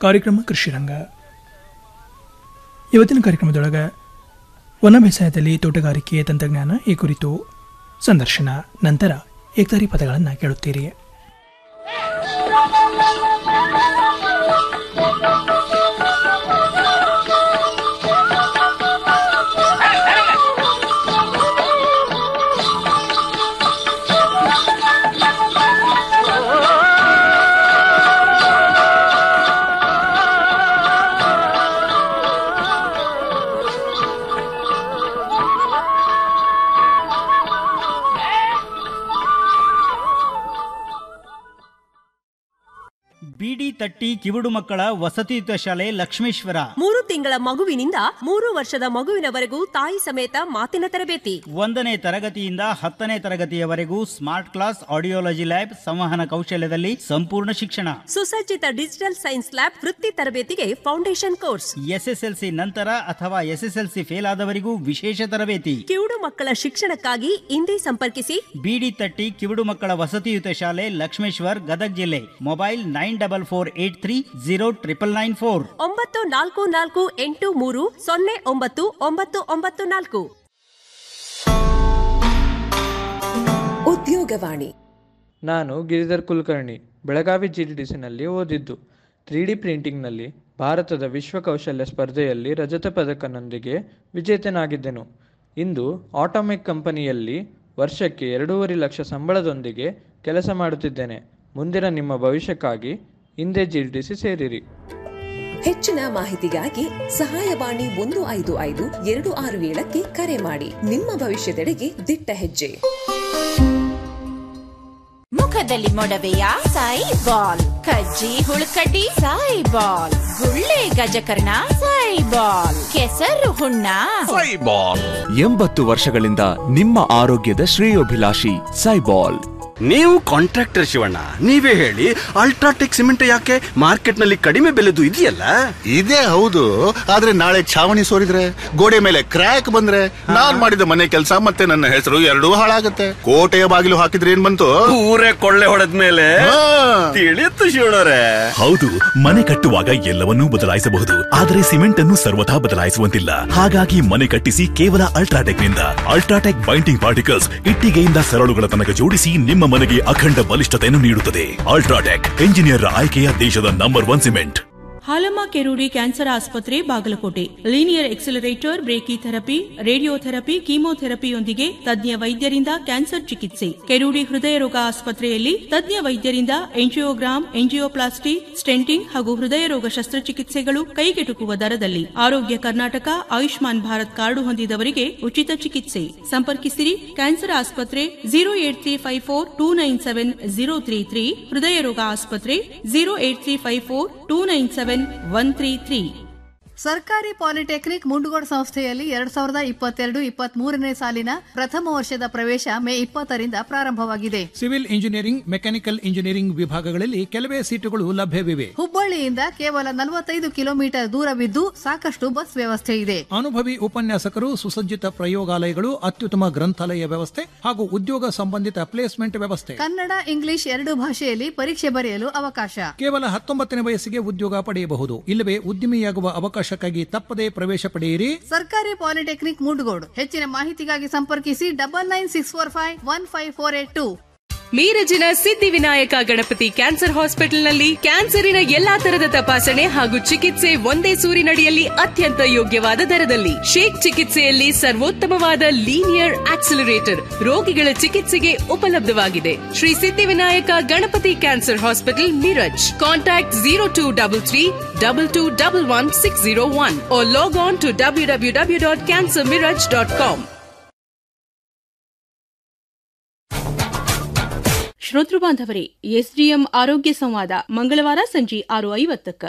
ಕಾರ್ಯಕ್ರಮ ಕೃಷಿರಂಗ ಇವತ್ತಿನ ಕಾರ್ಯಕ್ರಮದೊಳಗೆ ವನ ಬೇಸಾಯದಲ್ಲಿ ತೋಟಗಾರಿಕೆ ತಂತ್ರಜ್ಞಾನ ಈ ಕುರಿತು ಸಂದರ್ಶನ ನಂತರ ಏಕತಾರಿ ಪದಗಳನ್ನು ಕೇಳುತ್ತೀರಿ ಬಿಡಿ ತಟ್ಟಿ ಕಿವುಡು ಮಕ್ಕಳ ವಸತಿಯುತ ಶಾಲೆ ಲಕ್ಷ್ಮೇಶ್ವರ ಮೂರು ತಿಂಗಳ ಮಗುವಿನಿಂದ ಮೂರು ವರ್ಷದ ಮಗುವಿನವರೆಗೂ ತಾಯಿ ಸಮೇತ ಮಾತಿನ ತರಬೇತಿ ಒಂದನೇ ತರಗತಿಯಿಂದ ಹತ್ತನೇ ತರಗತಿಯವರೆಗೂ ಸ್ಮಾರ್ಟ್ ಕ್ಲಾಸ್ ಆಡಿಯೋಲಜಿ ಲ್ಯಾಬ್ ಸಂವಹನ ಕೌಶಲ್ಯದಲ್ಲಿ ಸಂಪೂರ್ಣ ಶಿಕ್ಷಣ ಸುಸಜ್ಜಿತ ಡಿಜಿಟಲ್ ಸೈನ್ಸ್ ಲ್ಯಾಬ್ ವೃತ್ತಿ ತರಬೇತಿಗೆ ಫೌಂಡೇಶನ್ ಕೋರ್ಸ್ ಎಸ್ಎಸ್ಎಲ್ಸಿ ನಂತರ ಅಥವಾ ಎಸ್ಎಸ್ಎಲ್ಸಿ ಫೇಲ್ ಆದವರಿಗೂ ವಿಶೇಷ ತರಬೇತಿ ಕಿವುಡು ಮಕ್ಕಳ ಶಿಕ್ಷಣಕ್ಕಾಗಿ ಇಂದೇ ಸಂಪರ್ಕಿಸಿ ಬಿಡಿ ತಟ್ಟಿ ಕಿವುಡು ಮಕ್ಕಳ ವಸತಿಯುತ ಶಾಲೆ ಲಕ್ಷ್ಮೇಶ್ವರ್ ಗದಗ್ ಜಿಲ್ಲೆ mobile nine double four eight three zero triple nine four ಒಂಬತ್ತು ನಾಲ್ಕು ನಾಲ್ಕು ಎಂಟು ಮೂರು ಸೊನ್ನೆ ಒಂಬತ್ತು ಒಂಬತ್ತು ಒಂಬತ್ತು ನಾಲ್ಕು ಉದ್ಯೋಗವಾಣಿ ನಾನು ಗಿರಿಧರ್ ಕುಲಕರ್ಣಿ ಬೆಳಗಾವಿ ಜಿಡಿಡಿಸಿನಲ್ಲಿ ಓದಿದ್ದು ತ್ರೀ ಡಿ ಪ್ರಿಂಟಿಂಗ್ನಲ್ಲಿ ಭಾರತದ ವಿಶ್ವ ಕೌಶಲ್ಯ ಸ್ಪರ್ಧೆಯಲ್ಲಿ ರಜತ ಪದಕನೊಂದಿಗೆ ವಿಜೇತನಾಗಿದ್ದೆನು ಇಂದು ಆಟೋಮೆಕ್ ಕಂಪನಿಯಲ್ಲಿ ವರ್ಷಕ್ಕೆ ಎರಡೂವರೆ ಲಕ್ಷ ಸಂಬಳದೊಂದಿಗೆ ಕೆಲಸ ಮಾಡುತ್ತಿದ್ದೇನೆ ಮುಂದಿನ ನಿಮ್ಮ ಭವಿಷ್ಯಕ್ಕಾಗಿ ಹಿಂದೆ ಜಿಡಿಡಿಸಿ ಸೇರಿರಿ ಹೆಚ್ಚಿನ ಮಾಹಿತಿಗಾಗಿ ಸಹಾಯವಾಣಿ ಒಂದು ಐದು ಐದು ಎರಡು ಆರು ಏಳಕ್ಕೆ ಕರೆ ಮಾಡಿ ನಿಮ್ಮ ಭವಿಷ್ಯದೆಡೆಗೆ ದಿಟ್ಟ ಹೆಜ್ಜೆ ಮುಖದಲ್ಲಿ ಮೊಡವೆಯ ಸಾಯಿ ಬಾಲ್ ಕಜ್ಜಿ ಹುಳುಕಡ್ಡಿ ಸಾಯಿ ಬಾಲ್ ಗುಳ್ಳೆ ಗಜಕರ್ಣ ಸಾಯಿ ಬಾಲ್ ಕೆಸರು ಹುಣ್ಣ ಸೈಬಾಲ್ ಎಂಬತ್ತು ವರ್ಷಗಳಿಂದ ನಿಮ್ಮ ಆರೋಗ್ಯದ ಶ್ರೇಯೋಭಿಲಾಷಿ ಸೈಬಾಲ್ ನೀವು ಕಾಂಟ್ರಾಕ್ಟರ್ ಶಿವಣ್ಣ ನೀವೇ ಹೇಳಿ ಅಲ್ಟ್ರಾಟೆಕ್ ಸಿಮೆಂಟ್ ಯಾಕೆ ಮಾರ್ಕೆಟ್ ನಲ್ಲಿ ಕಡಿಮೆ ಬೆಲೆದು ಇದೆಯಲ್ಲ ಇದೇ ಹೌದು ಆದ್ರೆ ನಾಳೆ ಛಾವಣಿ ಸೋರಿದ್ರೆ ಗೋಡೆ ಮೇಲೆ ಕ್ರ್ಯಾಕ್ ಬಂದ್ರೆ ನಾನ್ ಮಾಡಿದ ಮನೆ ಕೆಲಸ ಮತ್ತೆ ನನ್ನ ಹೆಸರು ಎರಡೂ ಹಾಳಾಗತ್ತೆ ಕೋಟೆಯ ಬಾಗಿಲು ಹಾಕಿದ್ರೆ ಏನ್ ಬಂತು ಊರೇ ಕೊಳ್ಳೆ ಹೊಡೆದ್ಮೇಲೆ ತಿಳಿಯುತ್ತು ಶಿವಣ್ಣರೇ ಹೌದು ಮನೆ ಕಟ್ಟುವಾಗ ಎಲ್ಲವನ್ನೂ ಬದಲಾಯಿಸಬಹುದು ಆದರೆ ಸಿಮೆಂಟ್ ಅನ್ನು ಸರ್ವಥಾ ಬದಲಾಯಿಸುವಂತಿಲ್ಲ ಹಾಗಾಗಿ ಮನೆ ಕಟ್ಟಿಸಿ ಕೇವಲ ಅಲ್ಟ್ರಾಟೆಕ್ ನಿಂದ ಅಲ್ಟ್ರಾಟೆಕ್ ಬೈಂಡಿಂಗ್ ಪಾರ್ಟಿಕಲ್ಸ್ ಇಟ್ಟಿಗೆಯಿಂದ ಸರಳುಗಳ ತನಕ ಜೋಡಿಸಿ ನಿಮ್ಮ ಮನೆಗೆ ಅಖಂಡ ಬಲಿಷ್ಠತೆಯನ್ನು ನೀಡುತ್ತದೆ ಅಲ್ಟ್ರಾಟೆಕ್ ಎಂಜಿನಿಯರ್ ಆಯ್ಕೆಯ ದೇಶದ number one cement Halamma Kerudi cancer ಆಸ್ಪತ್ರೆ Bagalkot linear accelerator brachy therapy radiotherapy ಕೀಮೋಥೆರಪಿಯೊಂದಿಗೆ ತಜ್ಞ ವೈದ್ಯರಿಂದ ಕ್ಯಾನ್ಸರ್ ಚಿಕಿತ್ಸೆ ಕೆರೂಡಿ ಹೃದಯ ರೋಗ ಆಸ್ಪತ್ರೆಯಲ್ಲಿ ತಜ್ಞ ವೈದ್ಯರಿಂದ ಎಂಜಿಯೋಗ್ರಾಮ್ ಎಂಜಿಯೋಪ್ಲಾಸ್ಟಿ ಸ್ಟೆಂಟಿಂಗ್ ಹಾಗೂ ಹೃದಯ ರೋಗ ಶಸ್ತ್ರಚಿಕಿತ್ಸೆಗಳು ಕೈಗೆಟುಕುವ ದರದಲ್ಲಿ ಆರೋಗ್ಯ ಕರ್ನಾಟಕ ಆಯುಷ್ಮಾನ್ ಭಾರತ್ ಕಾರ್ಡು ಹೊಂದಿದವರಿಗೆ ಉಚಿತ ಚಿಕಿತ್ಸೆ ಸಂಪರ್ಕಿಸಿರಿ ಕ್ಯಾನ್ಸರ್ ಆಸ್ಪತ್ರೆ zero eight three five four two nine seven zero three three ಹೃದಯ ರೋಗ ಆಸ್ಪತ್ರೆ zero eight three five four two nine seven one three three ಸರ್ಕಾರಿ ಪಾಲಿಟೆಕ್ನಿಕ್ ಮುಂಡಗೋಡ್ ಸಂಸ್ಥೆಯಲ್ಲಿ ಎರಡ್ ಸಾವಿರದ ಇಪ್ಪತ್ತೆರಡು ಇಪ್ಪತ್ತ್ ಮೂರನೇ ಸಾಲಿನ ಪ್ರಥಮ ವರ್ಷದ ಪ್ರವೇಶ ಮೇ ಇಪ್ಪತ್ತರಿಂದ ಪ್ರಾರಂಭವಾಗಿದೆ ಸಿವಿಲ್ ಇಂಜಿನಿಯರಿಂಗ್ ಮೆಕ್ಯಾನಿಕಲ್ ಇಂಜಿನಿಯರಿಂಗ್ ವಿಭಾಗಗಳಲ್ಲಿ ಕೆಲವೇ ಸೀಟುಗಳು ಲಭ್ಯವಿವೆ ಹುಬ್ಬಳ್ಳಿಯಿಂದ ಕೇವಲ ನಲವತ್ತೈದು ಕಿಲೋಮೀಟರ್ ದೂರವಿದ್ದು ಸಾಕಷ್ಟು ಬಸ್ ವ್ಯವಸ್ಥೆ ಇದೆ ಅನುಭವಿ ಉಪನ್ಯಾಸಕರು ಸುಸಜ್ಜಿತ ಪ್ರಯೋಗಾಲಯಗಳು ಅತ್ಯುತ್ತಮ ಗ್ರಂಥಾಲಯ ವ್ಯವಸ್ಥೆ ಹಾಗೂ ಉದ್ಯೋಗ ಸಂಬಂಧಿತ ಪ್ಲೇಸ್ಮೆಂಟ್ ವ್ಯವಸ್ಥೆ ಕನ್ನಡ ಇಂಗ್ಲಿಷ್ ಎರಡು ಭಾಷೆಯಲ್ಲಿ ಪರೀಕ್ಷೆ ಬರೆಯಲು ಅವಕಾಶ ಕೇವಲ ಹತ್ತೊಂಬತ್ತನೇ ವಯಸ್ಸಿಗೆ ಉದ್ಯೋಗ ಪಡೆಯಬಹುದು ಇಲ್ಲವೇ ಉದ್ಯಮಿಯಾಗುವ ಅವಕಾಶಕ್ಕಾಗಿ ತಪ್ಪದೇ ಪ್ರವೇಶ ಪಡೆಯಿರಿ ಸರ್ಕಾರಿ ಪಾಲಿಟೆಕ್ನಿಕ್ ಮುಂಡಗೋಡ್ ಹೆಚ್ಚಿನ ಮಾಹಿತಿಗಾಗಿ ಸಂಪರ್ಕಿಸಿ double nine six four five one five four eight two ಮೀರಜಿನ ಸಿದ್ಧಿವಿನಾಯಕ ಗಣಪತಿ ಕ್ಯಾನ್ಸರ್ ಹಾಸ್ಪಿಟಲ್ನಲ್ಲಿ ಕ್ಯಾನ್ಸರಿನ ಎಲ್ಲಾ ತರದ ತಪಾಸಣೆ ಹಾಗೂ ಚಿಕಿತ್ಸೆ ಒಂದೇ ಸೂರಿನಡಿಯಲ್ಲಿ ಅತ್ಯಂತ ಯೋಗ್ಯವಾದ ದರದಲ್ಲಿ ಶೇಕ್ ಚಿಕಿತ್ಸೆಯಲ್ಲಿ ಸರ್ವೋತ್ತಮವಾದ ಲೀನಿಯರ್ ಆಕ್ಸಿಲರೇಟರ್ ರೋಗಿಗಳ ಚಿಕಿತ್ಸೆಗೆ ಉಪಲಬ್ಧವಾಗಿದೆ Shri Siddhivinayaka Ganapati cancer hospital Miraj contact zero two double three double two double one six zero one log on to W W W dot cancer Miraj dot com ಶ್ರೋತೃ ಬಾಂಧವರೇ ಎಸ್ಡಿಎಂ ಆರೋಗ್ಯ ಸಂವಾದ ಮಂಗಳವಾರ ಸಂಜೆ ಆರು ಐವತ್ತಕ್ಕ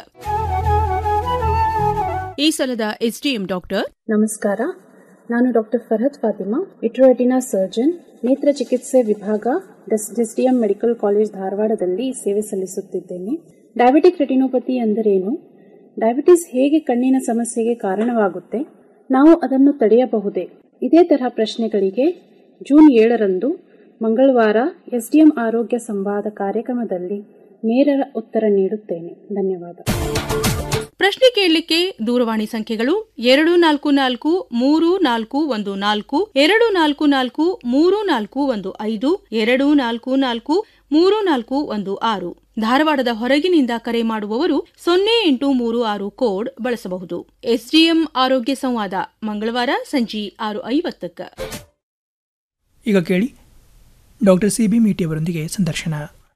ಈ ಸಲದ ಎಸ್ಡಿಎಂ ಡಾಕ್ಟರ್ ನಮಸ್ಕಾರ ನಾನು doctor Farhat Fatima vitreoretina surgeon ನೇತ್ರ ಚಿಕಿತ್ಸೆ ವಿಭಾಗ ಎಸ್ಡಿಎಂ ಮೆಡಿಕಲ್ ಕಾಲೇಜ್ ಧಾರವಾಡದಲ್ಲಿ ಸೇವೆ ಸಲ್ಲಿಸುತ್ತಿದ್ದೇನೆ ಡಯಾಬಿಟಿಕ್ ರೆಟಿನೋಪತಿ ಎಂದರೇನು ಡಯಾಬಿಟಿಸ್ ಹೇಗೆ ಕಣ್ಣಿನ ಸಮಸ್ಯೆಗೆ ಕಾರಣವಾಗುತ್ತೆ ನಾವು ಅದನ್ನು ತಡೆಯಬಹುದೇ ಇದೇ ತರಹ ಪ್ರಶ್ನೆಗಳಿಗೆ ಜೂನ್ ಏಳರಂದು ಮಂಗಳವಾರ ಎಸ್ಡಿಎಂ ಆರೋಗ್ಯ ಸಂವಾದ ಕಾರ್ಯಕ್ರಮದಲ್ಲಿ ನೇರ ಉತ್ತರ ನೀಡುತ್ತೇನೆ ಧನ್ಯವಾದ ಪ್ರಶ್ನೆ ಕೇಳಲಿಕ್ಕೆ ದೂರವಾಣಿ ಸಂಖ್ಯೆಗಳು ಎರಡು ನಾಲ್ಕು ನಾಲ್ಕು ಮೂರು ನಾಲ್ಕು ಒಂದು ನಾಲ್ಕು ಎರಡು ನಾಲ್ಕು ನಾಲ್ಕು ಮೂರು ನಾಲ್ಕು ಒಂದು ಐದು ಎರಡು ನಾಲ್ಕು ನಾಲ್ಕು ಮೂರು ನಾಲ್ಕು ಒಂದು ಆರು ಧಾರವಾಡದ ಹೊರಗಿನಿಂದ ಕರೆ ಮಾಡುವವರು ಸೊನ್ನೆ ಎಂಟು ಮೂರು ಆರು ಕೋಡ್ ಬಳಸಬಹುದು ಎಸ್ಡಿಎಂ ಆರೋಗ್ಯ ಸಂವಾದ ಮಂಗಳವಾರ ಸಂಜೆ ಆರು ಐವತ್ತಕ್ಕ ಈಗ ಕೇಳಿ ಡಾಕ್ಟರ್ ಸಿ ಬಿ ಮೀಟಿಯವರೊಂದಿಗೆ ಸಂದರ್ಶನ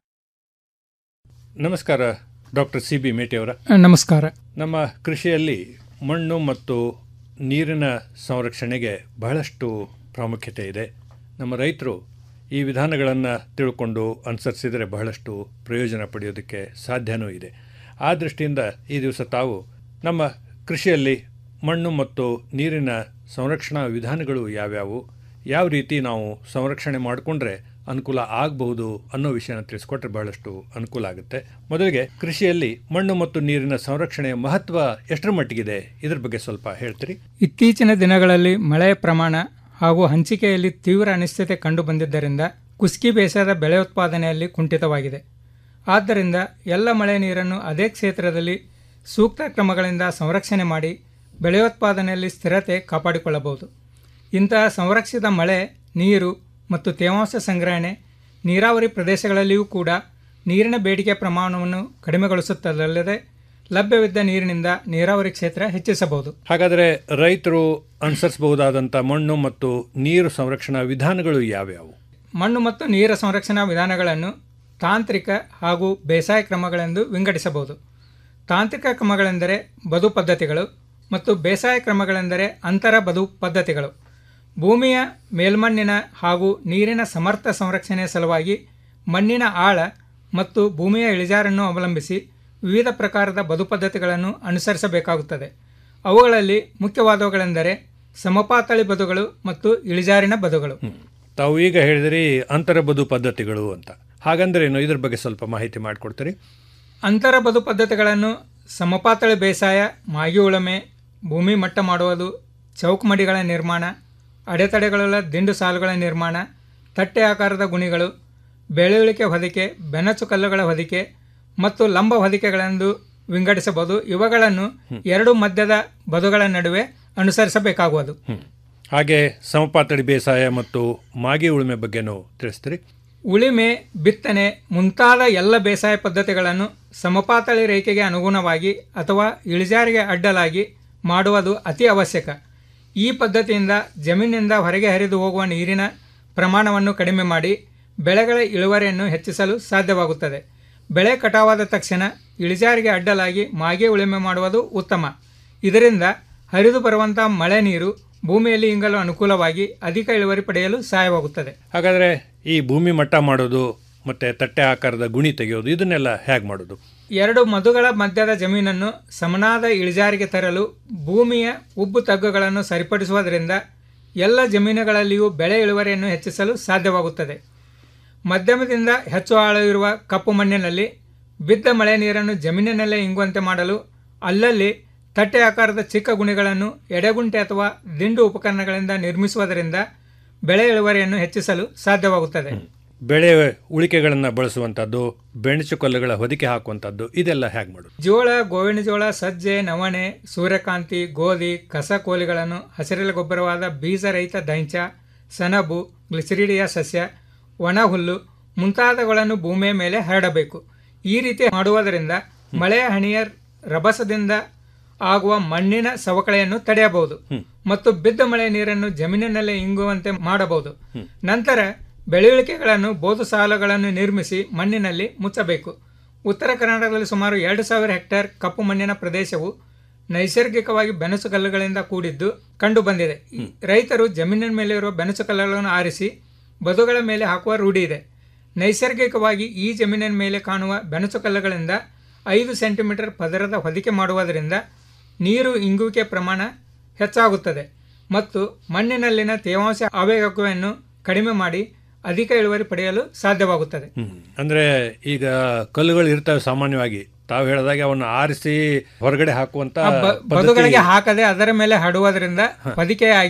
ನಮಸ್ಕಾರ ಡಾಕ್ಟರ್ ಸಿ ಬಿ ಮೇಟಿಯವರ ನಮಸ್ಕಾರ ನಮ್ಮ ಕೃಷಿಯಲ್ಲಿ ಮಣ್ಣು ಮತ್ತು ನೀರಿನ ಸಂರಕ್ಷಣೆಗೆ ಬಹಳಷ್ಟು ಪ್ರಾಮುಖ್ಯತೆ ಇದೆ ನಮ್ಮ ರೈತರು ಈ ವಿಧಾನಗಳನ್ನು ತಿಳ್ಕೊಂಡು ಅನುಸರಿಸಿದರೆ ಬಹಳಷ್ಟು ಪ್ರಯೋಜನ ಪಡೆಯೋದಕ್ಕೆ ಸಾಧ್ಯನೂ ಇದೆ ಆ ದೃಷ್ಟಿಯಿಂದ ಈ ದಿವಸ ತಾವು ನಮ್ಮ ಕೃಷಿಯಲ್ಲಿ ಮಣ್ಣು ಮತ್ತು ನೀರಿನ ಸಂರಕ್ಷಣಾ ವಿಧಾನಗಳು ಯಾವ್ಯಾವು ಯಾವ ರೀತಿ ನಾವು ಸಂರಕ್ಷಣೆ ಮಾಡಿಕೊಂಡ್ರೆ ಅನುಕೂಲ ಆಗಬಹುದು ಅನ್ನೋ ವಿಷಯನ ತಿಳಿಸ್ಕೊಟ್ರೆ ಬಹಳಷ್ಟು ಅನುಕೂಲ ಆಗುತ್ತೆ ಮೊದಲಿಗೆ ಕೃಷಿಯಲ್ಲಿ ಮಣ್ಣು ಮತ್ತು ನೀರಿನ ಸಂರಕ್ಷಣೆಯ ಮಹತ್ವ ಎಷ್ಟರ ಮಟ್ಟಿಗಿದೆ ಇದ್ರ ಬಗ್ಗೆ ಸ್ವಲ್ಪ ಹೇಳ್ತೀರಿ ಇತ್ತೀಚಿನ ದಿನಗಳಲ್ಲಿ ಮಳೆಯ ಪ್ರಮಾಣ ಹಾಗೂ ಹಂಚಿಕೆಯಲ್ಲಿ ತೀವ್ರ ಅನಿಶ್ಚಿತೆ ಕಂಡುಬಂದಿದ್ದರಿಂದ ಕುಸ್ಕಿ ಬೇಸಾಯದ ಬೆಳೆ ಉತ್ಪಾದನೆಯಲ್ಲಿ ಕುಂಠಿತವಾಗಿದೆ ಆದ್ದರಿಂದ ಎಲ್ಲ ಮಳೆ ನೀರನ್ನು ಅದೇ ಕ್ಷೇತ್ರದಲ್ಲಿ ಸೂಕ್ತ ಕ್ರಮಗಳಿಂದ ಸಂರಕ್ಷಣೆ ಮಾಡಿ ಬೆಳೆಯೋತ್ಪಾದನೆಯಲ್ಲಿ ಸ್ಥಿರತೆ ಕಾಪಾಡಿಕೊಳ್ಳಬಹುದು ಇಂತಹ ಸಂರಕ್ಷಿತ ಮಳೆ ನೀರು ಮತ್ತು ತೇವಾಂಶ ಸಂಗ್ರಹಣೆ ನೀರಾವರಿ ಪ್ರದೇಶಗಳಲ್ಲಿಯೂ ಕೂಡ ನೀರಿನ ಬೇಡಿಕೆ ಪ್ರಮಾಣವನ್ನು ಕಡಿಮೆಗೊಳಿಸುತ್ತದಲ್ಲದೆ ಲಭ್ಯವಿದ್ದ ನೀರಿನಿಂದ ನೀರಾವರಿ ಕ್ಷೇತ್ರ ಹೆಚ್ಚಿಸಬಹುದು ಹಾಗಾದರೆ ರೈತರು ಅನುಸರಿಸಬಹುದಾದಂಥ ಮಣ್ಣು ಮತ್ತು ನೀರು ಸಂರಕ್ಷಣಾ ವಿಧಾನಗಳು ಯಾವ್ಯಾವು ಮಣ್ಣು ಮತ್ತು ನೀರ ಸಂರಕ್ಷಣಾ ವಿಧಾನಗಳನ್ನು ತಾಂತ್ರಿಕ ಹಾಗೂ ಬೇಸಾಯ ಕ್ರಮಗಳೆಂದು ವಿಂಗಡಿಸಬಹುದು ತಾಂತ್ರಿಕ ಕ್ರಮಗಳೆಂದರೆ ಬದು ಪದ್ಧತಿಗಳು ಮತ್ತು ಬೇಸಾಯ ಕ್ರಮಗಳೆಂದರೆ ಅಂತರ ಬದು ಪದ್ಧತಿಗಳು ಭೂಮಿಯ ಮೇಲ್ಮಣ್ಣಿನ ಹಾಗೂ ನೀರಿನ ಸಮರ್ಥ ಸಂರಕ್ಷಣೆಯ ಸಲುವಾಗಿ ಮಣ್ಣಿನ ಆಳ ಮತ್ತು ಭೂಮಿಯ ಇಳಿಜಾರನ್ನು ಅವಲಂಬಿಸಿ ವಿವಿಧ ಪ್ರಕಾರದ ಬದು ಪದ್ಧತಿಗಳನ್ನು ಅನುಸರಿಸಬೇಕಾಗುತ್ತದೆ ಅವುಗಳಲ್ಲಿ ಮುಖ್ಯವಾದವುಗಳೆಂದರೆ ಸಮಪಾತಳಿ ಬದುಗಳು ಮತ್ತು ಇಳಿಜಾರಿನ ಬದುಗಳು ತಾವು ಈಗ ಹೇಳಿದ್ರಿ ಅಂತರ ಬದು ಪದ್ಧತಿಗಳು ಅಂತ ಹಾಗಂದ್ರೇನು ಇದ್ರ ಬಗ್ಗೆ ಸ್ವಲ್ಪ ಮಾಹಿತಿ ಮಾಡಿಕೊಡ್ತೀರಿ ಅಂತರ ಬದು ಪದ್ಧತಿಗಳನ್ನು ಸಮಪಾತಳಿ ಬೇಸಾಯ ಮಾಗಿ ಉಳುಮೆ ಭೂಮಿ ಮಟ್ಟ ಮಾಡುವುದು ಚೌಕಮಡಿಗಳ ನಿರ್ಮಾಣ ಅಡೆತಡೆಗಳುಳ್ಳ ದಿಂಡು ಸಾಲುಗಳ ನಿರ್ಮಾಣ ತಟ್ಟೆ ಆಕಾರದ ಗುಣಿಗಳು ಬೆಳೆಯುಳಿಕೆ ಹೊದಿಕೆ ಬೆನಚು ಕಲ್ಲುಗಳ ಹೊದಿಕೆ ಮತ್ತು ಲಂಬ ಹೊದಿಕೆಗಳೆಂದು ವಿಂಗಡಿಸಬಹುದು ಇವುಗಳನ್ನು ಎರಡು ಮಧ್ಯದ ಬದುಗಳ ನಡುವೆ ಅನುಸರಿಸಬೇಕಾಗುವುದು ಹಾಗೆ ಸಮಪಾತಳಿ ಬೇಸಾಯ ಮತ್ತು ಮಾಗಿ ಉಳುಮೆ ಬಗ್ಗೆನೂ ತಿಳಿಸ್ತೀರಿ ಉಳಿಮೆ ಬಿತ್ತನೆ ಮುಂತಾದ ಎಲ್ಲ ಬೇಸಾಯ ಪದ್ಧತಿಗಳನ್ನು ಸಮಪಾತಳಿ ರೇಖೆಗೆ ಅನುಗುಣವಾಗಿ ಅಥವಾ ಇಳಿಜಾರಿಗೆ ಅಡ್ಡಲಾಗಿ ಮಾಡುವುದು ಅತಿ ಅವಶ್ಯಕ ಈ ಪದ್ಧತಿಯಿಂದ ಜಮೀನಿನಿಂದ ಹೊರಗೆ ಹರಿದು ಹೋಗುವ ನೀರಿನ ಪ್ರಮಾಣವನ್ನು ಕಡಿಮೆ ಮಾಡಿ ಬೆಳೆಗಳ ಇಳುವರಿಯನ್ನು ಹೆಚ್ಚಿಸಲು ಸಾಧ್ಯವಾಗುತ್ತದೆ ಬೆಳೆ ಕಟಾವಾದ ತಕ್ಷಣ ಇಳಿಜಾರಿಗೆ ಅಡ್ಡಲಾಗಿ ಮಾಗೆ ಉಳುಮೆ ಮಾಡುವುದು ಉತ್ತಮ ಇದರಿಂದ ಹರಿದು ಬರುವಂಥ ಮಳೆ ನೀರು ಭೂಮಿಯಲ್ಲಿ ಇಂಗಲು ಅನುಕೂಲವಾಗಿ ಅಧಿಕ ಇಳುವರಿ ಪಡೆಯಲು ಸಹಾಯವಾಗುತ್ತದೆ ಹಾಗಾದರೆ ಈ ಭೂಮಿ ಮಟ್ಟ ಮಾಡೋದು ಮತ್ತು ತಟ್ಟೆ ಆಕಾರದ ಗುಣಿ ತೆಗೆಯೋದು ಇದನ್ನೆಲ್ಲ ಹೇಗೆ ಮಾಡೋದು ಎರಡು ಮಧುಗಳ ಮಧ್ಯದ ಜಮೀನನ್ನು ಸಮನಾದ ಇಳಿಜಾರಿಗೆ ತರಲು ಭೂಮಿಯ ಉಬ್ಬು ತಗ್ಗುಗಳನ್ನು ಸರಿಪಡಿಸುವುದರಿಂದ ಎಲ್ಲ ಜಮೀನುಗಳಲ್ಲಿಯೂ ಬೆಳೆ ಇಳುವರಿಯನ್ನು ಹೆಚ್ಚಿಸಲು ಸಾಧ್ಯವಾಗುತ್ತದೆ ಮಧ್ಯಮದಿಂದ ಹೆಚ್ಚು ಆಳವಿರುವ ಕಪ್ಪು ಮಣ್ಣಿನಲ್ಲಿ ಬಿದ್ದ ಮಳೆ ನೀರನ್ನು ಜಮೀನಿನಲ್ಲೇ ಇಂಗುವಂತೆ ಮಾಡಲು ಅಲ್ಲಲ್ಲಿ ತಟ್ಟೆ ಆಕಾರದ ಚಿಕ್ಕ ಗುಣಿಗಳನ್ನು ಎಡೆಗುಂಟೆ ಅಥವಾ ದಿಂಡು ಉಪಕರಣಗಳಿಂದ ನಿರ್ಮಿಸುವುದರಿಂದ ಬೆಳೆ ಇಳುವರಿಯನ್ನು ಹೆಚ್ಚಿಸಲು ಸಾಧ್ಯವಾಗುತ್ತದೆ ಬೆಳೆ ಉಳಿಕೆಗಳನ್ನು ಬಳಸುವಂಥದ್ದು ಬೆಣಚು ಕಲ್ಲುಗಳ ಹೊದಿಕೆ ಹಾಕುವಂಥದ್ದು ಇದೆಲ್ಲ ಹೇಗೆ ಮಾಡೋದು ಜೋಳ ಗೋವಿನ ಜೋಳ ಸಜ್ಜೆ ನವಣೆ ಸೂರ್ಯಕಾಂತಿ ಗೋಧಿ ಕಸ ಕೋಲಿಗಳನ್ನು ಹಸಿರೆಲೆ ಗೊಬ್ಬರವಾದ ಬೀಜರಹಿತ ದೈಂಚ ಸೆಣಬು ಗ್ಲಿಸರಿಡಿಯ ಸಸ್ಯ ಒಣ ಹುಲ್ಲು ಮುಂತಾದವುಗಳನ್ನು ಭೂಮಿಯ ಮೇಲೆ ಹರಡಬೇಕು ಈ ರೀತಿ ಮಾಡುವುದರಿಂದ ಮಳೆಯ ಹನಿಯ ರಭಸದಿಂದ ಆಗುವ ಮಣ್ಣಿನ ಸವಕಳಿಯನ್ನು ತಡೆಯಬಹುದು ಮತ್ತು ಬಿದ್ದ ಮಳೆ ನೀರನ್ನು ಜಮೀನಿನಲ್ಲೇ ಇಂಗುವಂತೆ ಮಾಡಬಹುದು ನಂತರ ಬೆಳೆಯುಳಿಕೆಗಳನ್ನು ಬೋದು ಸಾಲುಗಳನ್ನು ನಿರ್ಮಿಸಿ ಮಣ್ಣಿನಲ್ಲಿ ಮುಚ್ಚಬೇಕು ಉತ್ತರ ಕರ್ನಾಟಕದಲ್ಲಿ ಸುಮಾರು ಎರಡು ಸಾವಿರ ಹೆಕ್ಟೇರ್ ಕಪ್ಪು ಮಣ್ಣಿನ ಪ್ರದೇಶವು ನೈಸರ್ಗಿಕವಾಗಿ ಬೆನಸು ಕಲ್ಲುಗಳಿಂದ ಕೂಡಿದ್ದು ಕಂಡು ಬಂದಿದೆ ರೈತರು ಜಮೀನಿನ ಮೇಲೆ ಇರುವ ಬೆನಸು ಕಲ್ಲುಗಳನ್ನು ಆರಿಸಿ ಬದುಗಳ ಮೇಲೆ ಹಾಕುವ ರೂಢಿ ಇದೆ ನೈಸರ್ಗಿಕವಾಗಿ ಈ ಜಮೀನಿನ ಮೇಲೆ ಕಾಣುವ ಬೆನಸು ಕಲ್ಲುಗಳಿಂದ ಐದು ಸೆಂಟಿಮೀಟರ್ ಪದರದ ಹೊದಿಕೆ ಮಾಡುವುದರಿಂದ ನೀರು ಇಂಗುವಿಕೆ ಪ್ರಮಾಣ ಹೆಚ್ಚಾಗುತ್ತದೆ ಮತ್ತು ಮಣ್ಣಿನಲ್ಲಿನ ತೇವಾಂಶ ಆವೇಗವನ್ನು ಕಡಿಮೆ ಮಾಡಿ ಅಧಿಕ ಇಳುವರಿ ಪಡೆಯಲು ಸಾಧ್ಯವಾಗುತ್ತದೆ ಅಂದರೆ ಈಗ ಕಲ್ಲುಗಳು ಇರ್ತವೆ ಸಾಮಾನ್ಯವಾಗಿ ತಾವು ಹೇಳಿದಾಗೆ ಅವನ್ನ ಆರಿಸಿ ಹೊರಗಡೆ ಹಾಕುವಂತ ಆ ಬ- ಬದುಗಳಿಗೆ ಹಾಕದೆ ಅದರ ಮೇಲೆ ಹಡುವುದರಿಂದ ಹೊದಿಕೆಯಾಗಿ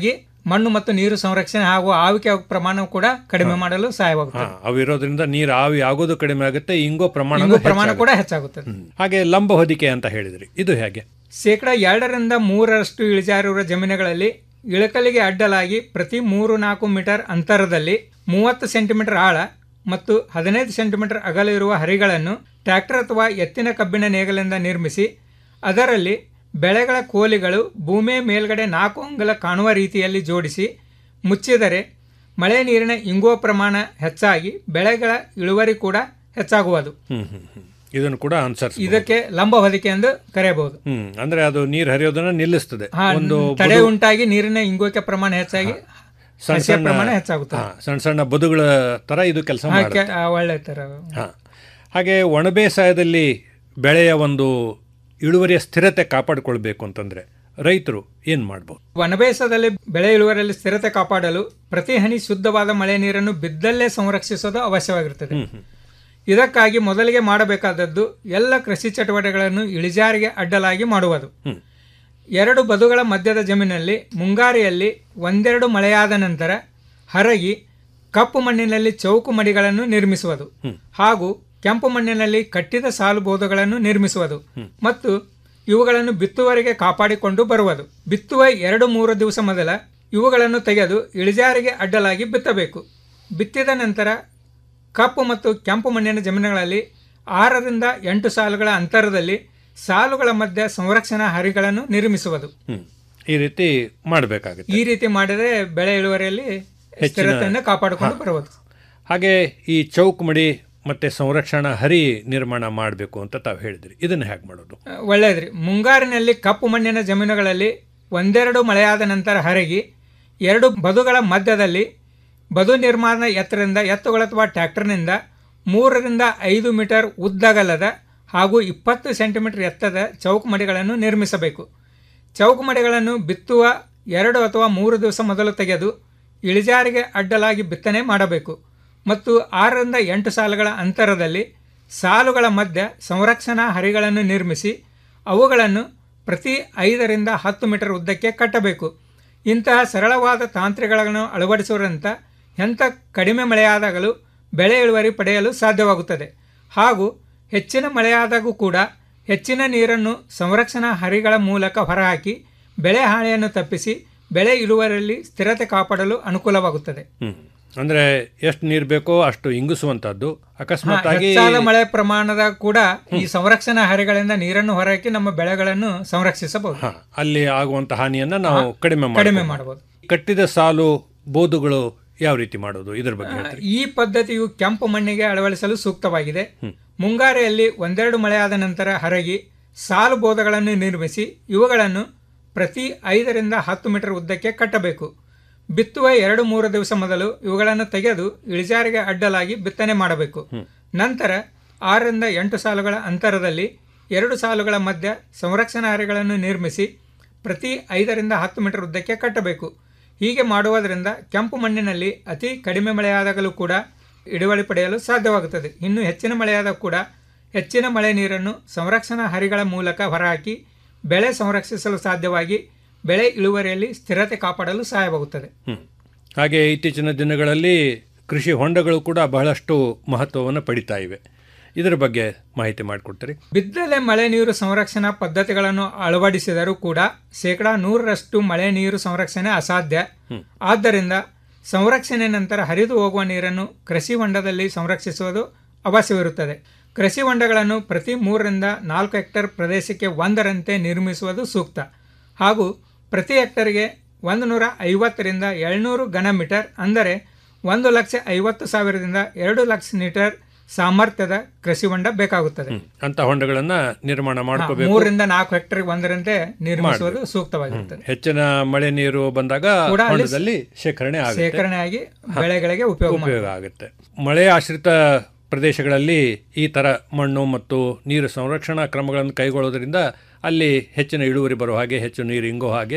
ಮಣ್ಣು ಮತ್ತು ನೀರು ಸಂರಕ್ಷಣೆ ಹಾಗೂ ಆವಿಕೆ ಪ್ರಮಾಣ ಕೂಡ ಕಡಿಮೆ ಮಾಡಲು ಹಾ, ಸಹಾಯವಾಗುತ್ತದೆ ಅವಿರೋದ್ರಿಂದ ನೀರು ಆವಿ ಆಗೋದು ಕಡಿಮೆ ಆಗುತ್ತೆ ಇಂಗೋ ಪ್ರಮಾಣ ಇಂಗು ಪ್ರಮಾಣ ಕೂಡ ಹೆಚ್ಚಾಗುತ್ತದೆ ಹಾಗೆ ಲಂಬ ಹೊದಿಕೆ ಅಂತ ಹೇಳಿದ್ರಿ ಇದು ಹೇಗೆ ಶೇಕಡ ಎರಡರಿಂದ ಮೂರರಷ್ಟು ಇಳಿಜಾರಿರುವ ಜಮೀನುಗಳಲ್ಲಿ ಇಳಕಲಿಗೆ ಅಡ್ಡಲಾಗಿ ಪ್ರತಿ ಮೂರು ನಾಲ್ಕು ಮೀಟರ್ ಅಂತರದಲ್ಲಿ ಮೂವತ್ತು ಸೆಂಟಿಮೀಟರ್ ಆಳ ಮತ್ತು ಹದಿನೈದು ಸೆಂಟಿಮೀಟರ್ ಅಗಲ ಇರುವ ಹರಿಗಳನ್ನು ಟ್ರ್ಯಾಕ್ಟರ್ ಅಥವಾ ಎತ್ತಿನ ಕಬ್ಬಿಣ ನೇಗಲಿಂದ ನಿರ್ಮಿಸಿ ಅದರಲ್ಲಿ ಬೆಳೆಗಳ ಕೋಲಿಗಳು ಭೂಮಿಯ ಮೇಲ್ಗಡೆ ನಾಲ್ಕು ಅಂಗುಲ ಕಾಣುವ ರೀತಿಯಲ್ಲಿ ಜೋಡಿಸಿ ಮುಚ್ಚಿದರೆ ಮಳೆ ನೀರಿನ ಇಂಗುವ ಪ್ರಮಾಣ ಹೆಚ್ಚಾಗಿ ಬೆಳೆಗಳ ಇಳುವರಿ ಕೂಡ ಹೆಚ್ಚಾಗುವುದು ಹ್ಮ್ ಹ್ಮ್ ಹ್ಮ್. ಇದನ್ನು ಕೂಡ ಅನುಸರಿಸ ಇದಕ್ಕೆ ಲಂಬ ಹೊದಿಕೆ ಎಂದು ಕರೆಯಬಹುದು ಹ್ಮ್ ಅಂದ್ರೆ ಅದು ನೀರು ಹರಿಯೋದನ್ನ ನಿಲ್ಲಿಸ್ತದೆ ಹಾ, ಒಂದು ತಡೆ ಬದು- ಉಂಟಾಗಿ ನೀರಿನ ಇಂಗುವಿಕೆ ಪ್ರಮಾಣ ಹೆಚ್ಚಾಗಿ ಸಣ್ಣ ಸಸ್ಯ ಸಣ್ಣ ಪ್ರಮಾಣ ಹೆಚ್ಚಾಗುತ್ತದೆ ಹಾ, ಸಣ್ಣ ಸಣ್ಣ ಬದುಗಳ ತರ ಇದು ಕೆಲಸ ಹಾ, ಮಾಡುತ್ತೆ ಕೆ- ಆ, ಒಳ್ಳೆ ತರ ಹಾ. ಹಾಗೆ ಒಣ ಬೇಸಾಯದಲ್ಲಿ ಬೆಳೆಯ ಒಂದು ಇಳುವರಿಯ ಸ್ಥಿರತೆ ಕಾಪಾಡಿಕೊಳ್ಬೇಕು ಅಂತಂದ್ರೆ ರೈತರು ಏನ್ ಮಾಡ್ಬೋದು ವನಬೇಸದಲ್ಲಿ ಬೆಳೆ ಇಳುವರಿಯಲ್ಲಿ ಸ್ಥಿರತೆ ಕಾಪಾಡಲು ಪ್ರತಿ ಹನಿ ಶುದ್ಧವಾದ ಮಳೆ ನೀರನ್ನು ಬಿದ್ದಲ್ಲೇ ಸಂರಕ್ಷಿಸೋದು ಅವಶ್ಯವಾಗಿರುತ್ತದೆ ಇದಕ್ಕಾಗಿ ಮೊದಲಿಗೆ ಮಾಡಬೇಕಾದದ್ದು ಎಲ್ಲ ಕೃಷಿ ಚಟುವಟಿಕೆಗಳನ್ನು ಇಳಿಜಾರಿಗೆ ಅಡ್ಡಲಾಗಿ ಮಾಡುವುದು ಎರಡು ಬದುಗಳ ಮಧ್ಯದ ಜಮೀನಲ್ಲಿ ಮುಂಗಾರಿಯಲ್ಲಿ ಒಂದೆರಡು ಮಳೆಯಾದ ನಂತರ ಹರಗಿ ಕಪ್ಪು ಮಣ್ಣಿನಲ್ಲಿ ಚೌಕು ಮಡಿಗಳನ್ನು ನಿರ್ಮಿಸುವುದು ಹಾಗೂ ಕೆಂಪು ಮಣ್ಣಿನಲ್ಲಿ ಕಟ್ಟಿದ ಸಾಲು ಬೋಧಗಳನ್ನು ನಿರ್ಮಿಸುವುದು ಮತ್ತು ಇವುಗಳನ್ನು ಬಿತ್ತುವರೆಗೆ ಕಾಪಾಡಿಕೊಂಡು ಬರುವುದು ಬಿತ್ತುವ ಎರಡು ಮೂರು ದಿವಸ ಮೊದಲ ಇವುಗಳನ್ನು ತೆಗೆದು ಇಳಿಜಾರಿಗೆ ಅಡ್ಡಲಾಗಿ ಬಿತ್ತಬೇಕು ಬಿತ್ತಿದ ನಂತರ ಕಪ್ಪು ಮತ್ತು ಕೆಂಪು ಮಣ್ಣಿನ ಜಮೀನುಗಳಲ್ಲಿ ಆರರಿಂದ ಎಂಟು ಸಾಲುಗಳ ಅಂತರದಲ್ಲಿ ಸಾಲುಗಳ ಮಧ್ಯೆ ಸಂರಕ್ಷಣಾ ಹರಿಗಳನ್ನು ನಿರ್ಮಿಸುವುದು ಹ್ಮ್ ಈ ರೀತಿ ಮಾಡಬೇಕಾಗುತ್ತೆ ಈ ರೀತಿ ಮಾಡಿದರೆ ಬೆಳೆ ಇಳುವರಿಯಲ್ಲಿ ಸ್ಥಿರತೆಯನ್ನು ಕಾಪಾಡಿಕೊಂಡು ಬರುವುದು ಹಾಗೆ ಈ ಚೌಕ್ ಮಡಿ ಮತ್ತೆ ಸಂರಕ್ಷಣಾ ಹರಿ ನಿರ್ಮಾಣ ಮಾಡಬೇಕು ಅಂತ ತಾವು ಹೇಳಿದ್ರಿ ಇದನ್ನ ಹೇಗೆ ಮಾಡೋದು ಒಳ್ಳೆಯದ್ರಿ ಮುಂಗಾರಿನಲ್ಲಿ ಕಪ್ಪು ಮಣ್ಣಿನ ಜಮೀನುಗಳಲ್ಲಿ ಒಂದೆರಡು ಮಳೆಯಾದ ನಂತರ ಹರಗಿ ಎರಡು ಬದುಗಳ ಮಧ್ಯದಲ್ಲಿ ಬದು ನಿರ್ಮಾಣ ಎತ್ತರದಿಂದ ಎತ್ತುಗಳ ಅಥವಾ ಟ್ರ್ಯಾಕ್ಟರ್ನಿಂದ ಮೂರರಿಂದ ಐದು ಮೀಟರ್ ಉದ್ದಗಲದ ಹಾಗೂ ಇಪ್ಪತ್ತು ಸೆಂಟಿಮೀಟರ್ ಎತ್ತದ ಚೌಕು ಮಡಿಗಳನ್ನು ನಿರ್ಮಿಸಬೇಕು ಚೌಕು ಮಡಿಗಳನ್ನು ಬಿತ್ತುವ ಎರಡು ಅಥವಾ ಮೂರು ದಿವಸ ಮೊದಲು ತೆಗೆದು ಇಳಿಜಾರಿಗೆ ಅಡ್ಡಲಾಗಿ ಬಿತ್ತನೆ ಮಾಡಬೇಕು ಮತ್ತು ಆರರಿಂದ ಎಂಟು ಸಾಲುಗಳ ಅಂತರದಲ್ಲಿ ಸಾಲುಗಳ ಮಧ್ಯೆ ಸಂರಕ್ಷಣಾ ಹರಿಗಳನ್ನು ನಿರ್ಮಿಸಿ ಅವುಗಳನ್ನು ಪ್ರತಿ ಐದರಿಂದ ಹತ್ತು ಮೀಟರ್ ಉದ್ದಕ್ಕೆ ಕಟ್ಟಬೇಕು ಇಂತಹ ಸರಳವಾದ ತಾಂತ್ರಿಕಗಳನ್ನು ಅಳವಡಿಸುವುದರಿಂದ ಎಂಥ ಕಡಿಮೆ ಮಳೆಯಾದಾಗಲೂ ಬೆಳೆ ಇಳುವರಿ ಪಡೆಯಲು ಸಾಧ್ಯವಾಗುತ್ತದೆ ಹಾಗೂ ಹೆಚ್ಚಿನ ಮಳೆಯಾದಾಗೂ ಕೂಡ ಹೆಚ್ಚಿನ ನೀರನ್ನು ಸಂರಕ್ಷಣಾ ಹರಿಗಳ ಮೂಲಕ ಹೊರಹಾಕಿ ಬೆಳೆ ಹಾನಿಯನ್ನು ತಪ್ಪಿಸಿ ಬೆಳೆ ಇಳುವರಿಯಲ್ಲಿ ಸ್ಥಿರತೆ ಕಾಪಾಡಲು ಅನುಕೂಲವಾಗುತ್ತದೆ ಹ್ಮ್ ಅಂದ್ರೆ ಎಷ್ಟು ನೀರು ಬೇಕೋ ಅಷ್ಟು ಇಂಗಿಸುವಂತದ್ದು ಅಕಸ್ಮಾತ್ ಹಾ, ಆಗಿ ಹೆಚ್ಚಾದ ಮಳೆ ಪ್ರಮಾಣದ ಕೂಡ ಈ ಸಂರಕ್ಷಣಾ ಹರಿಗಳಿಂದ ನೀರನ್ನು ಹೊರಹಾಕಿ ನಮ್ಮ ಬೆಳೆಗಳನ್ನು ಸಂರಕ್ಷಿಸಬಹುದು ಹಾ, ಅಲ್ಲಿ ಆಗುವಂತ ಹಾನಿಯನ್ನ ನಾವು ಕಡಿಮೆ ಕಡಿಮೆ ಮಾಡ್ಬೋದು. ಮಾಡಬಹುದು ಕಟ್ಟಿದ ಸಾಲು ಬೋದುಗಳು ಯಾವ ರೀತಿ ಮಾಡೋದು ಇದ್ರ ಬಗ್ಗೆ ಹೇಳ್ತೀರಿ ಈ ಪದ್ಧತಿಯು ಕೆಂಪು ಮಣ್ಣಿಗೆ ಅಳವಡಿಸಲು ಸೂಕ್ತವಾಗಿದೆ ಮುಂಗಾರಿಯಲ್ಲಿ ಒಂದೆರಡು ಮಳೆಯಾದ ನಂತರ ಹರಗಿ ಸಾಲು ಬೋಧಗಳನ್ನು ನಿರ್ಮಿಸಿ ಇವುಗಳನ್ನು ಪ್ರತಿ ಐದರಿಂದ ಹತ್ತು ಮೀಟರ್ ಉದ್ದಕ್ಕೆ ಕಟ್ಟಬೇಕು ಬಿತ್ತುವ ಎರಡು ಮೂರು ದಿವಸ ಮೊದಲು ಇವುಗಳನ್ನು ತೆಗೆದು ಇಳಿಜಾರಿಗೆ ಅಡ್ಡಲಾಗಿ ಬಿತ್ತನೆ ಮಾಡಬೇಕು ನಂತರ ಆರರಿಂದ ಎಂಟು ಸಾಲುಗಳ ಅಂತರದಲ್ಲಿ ಎರಡು ಸಾಲುಗಳ ಮಧ್ಯ ಸಂರಕ್ಷಣಾ ಹರಿಗಳನ್ನು ನಿರ್ಮಿಸಿ ಪ್ರತಿ ಐದರಿಂದ ಹತ್ತು ಮೀಟರ್ ಉದ್ದಕ್ಕೆ ಕಟ್ಟಬೇಕು ಹೀಗೆ ಮಾಡುವುದರಿಂದ ಕೆಂಪು ಮಣ್ಣಿನಲ್ಲಿ ಅತಿ ಕಡಿಮೆ ಮಳೆಯಾದಾಗಲೂ ಕೂಡ ಇಳುವರಿ ಪಡೆಯಲು ಸಾಧ್ಯವಾಗುತ್ತದೆ ಇನ್ನು ಹೆಚ್ಚಿನ ಮಳೆಯಾದಾಗ ಕೂಡ ಹೆಚ್ಚಿನ ಮಳೆ ನೀರನ್ನು ಸಂರಕ್ಷಣಾ ಹರಿಗಳ ಮೂಲಕ ಹೊರಹಾಕಿ ಬೆಳೆ ಸಂರಕ್ಷಿಸಲು ಸಾಧ್ಯವಾಗಿ ಬೆಳೆ ಇಳುವರಿಯಲ್ಲಿ ಸ್ಥಿರತೆ ಕಾಪಾಡಲು ಸಹಾಯವಾಗುತ್ತದೆ ಹ್ಮ್ ಹಾಗೆ ಇತ್ತೀಚಿನ ದಿನಗಳಲ್ಲಿ ಕೃಷಿ ಹೊಂಡಗಳು ಕೂಡ ಬಹಳಷ್ಟು ಮಹತ್ವವನ್ನು ಪಡಿತಾ ಇವೆ ಇದರ ಬಗ್ಗೆ ಮಾಹಿತಿ ಮಾಡಿಕೊಡ್ತೀರಿ ಬಿದ್ದಲೆ ಮಳೆ ನೀರು ಸಂರಕ್ಷಣಾ ಪದ್ಧತಿಗಳನ್ನು ಅಳವಡಿಸಿದರೂ ಕೂಡ ಶೇಕಡಾ ನೂರರಷ್ಟು ಮಳೆ ನೀರು ಸಂರಕ್ಷಣೆ ಅಸಾಧ್ಯ ಆದ್ದರಿಂದ ಸಂರಕ್ಷಣೆ ನಂತರ ಹರಿದು ಹೋಗುವ ನೀರನ್ನು ಕೃಷಿ ಹೊಂಡದಲ್ಲಿ ಸಂರಕ್ಷಿಸುವುದು ಅವಶ್ಯವಿರುತ್ತದೆ ಕೃಷಿ ಹೊಂಡಗಳನ್ನು ಪ್ರತಿ ಮೂರರಿಂದ ನಾಲ್ಕು ಹೆಕ್ಟೇರ್ ಪ್ರದೇಶಕ್ಕೆ ಒಂದರಂತೆ ನಿರ್ಮಿಸುವುದು ಸೂಕ್ತ ಹಾಗೂ ಪ್ರತಿ ಹೆಕ್ಟರ್ಗೆ ಒಂದು ನೂರ ಐವತ್ತರಿಂದ ಏಳ್ನೂರು ಘನ ಮೀಟರ್ ಅಂದರೆ ಒಂದು ಲಕ್ಷ ಐವತ್ತು ಸಾವಿರದಿಂದ ಎರಡು ಲಕ್ಷ ಮೀಟರ್ ಸಾಮರ್ಥ್ಯದ ಕೃಷಿ ಹೊಂಡ ಬೇಕಾಗುತ್ತದೆ ಅಂತ ಹೊಂಡಗಳನ್ನ ನಿರ್ಮಾಣ ಹಾ, ಮಾಡ್ಕೋಬೇಕು ಮೂರರಿಂದ ನಾಲ್ಕು ಹೆಕ್ಟೇರ್ ಒಂದರಂತೆ ನಿರ್ಮಿಸುವುದು ಮಾಡ್ಬೇಕು. ಸೂಕ್ತವಾಗಿರುತ್ತದೆ ಹೆಚ್ಚಿನ ಮಳೆ ನೀರು ಬಂದಾಗ ಕೂಡ ಅಲ್ಲಿ ಹೊಂಡದಲ್ಲಿ ಶೇಖರಣೆ ಆಗುತ್ತೆ ಶೇಖರಣೆಯಾಗಿ ಹಾ. ಬೆಳೆಗಳಿಗೆ ಉಪಯೋಗ ಉಪಯೋಗ ಆಗುತ್ತೆ ಮಳೆ ಆಶ್ರಿತ ಪ್ರದೇಶಗಳಲ್ಲಿ ಈ ತರ ಮಣ್ಣು ಮತ್ತು ನೀರು ಸಂರಕ್ಷಣಾ ಕ್ರಮಗಳನ್ನು ಕೈಗೊಳ್ಳೋದ್ರಿಂದ ಅಲ್ಲಿ ಹೆಚ್ಚಿನ ಇಳುವರಿ ಬರೋ ಹಾಗೆ ಹೆಚ್ಚು ನೀರು ಇಂಗೋ ಹಾಗೆ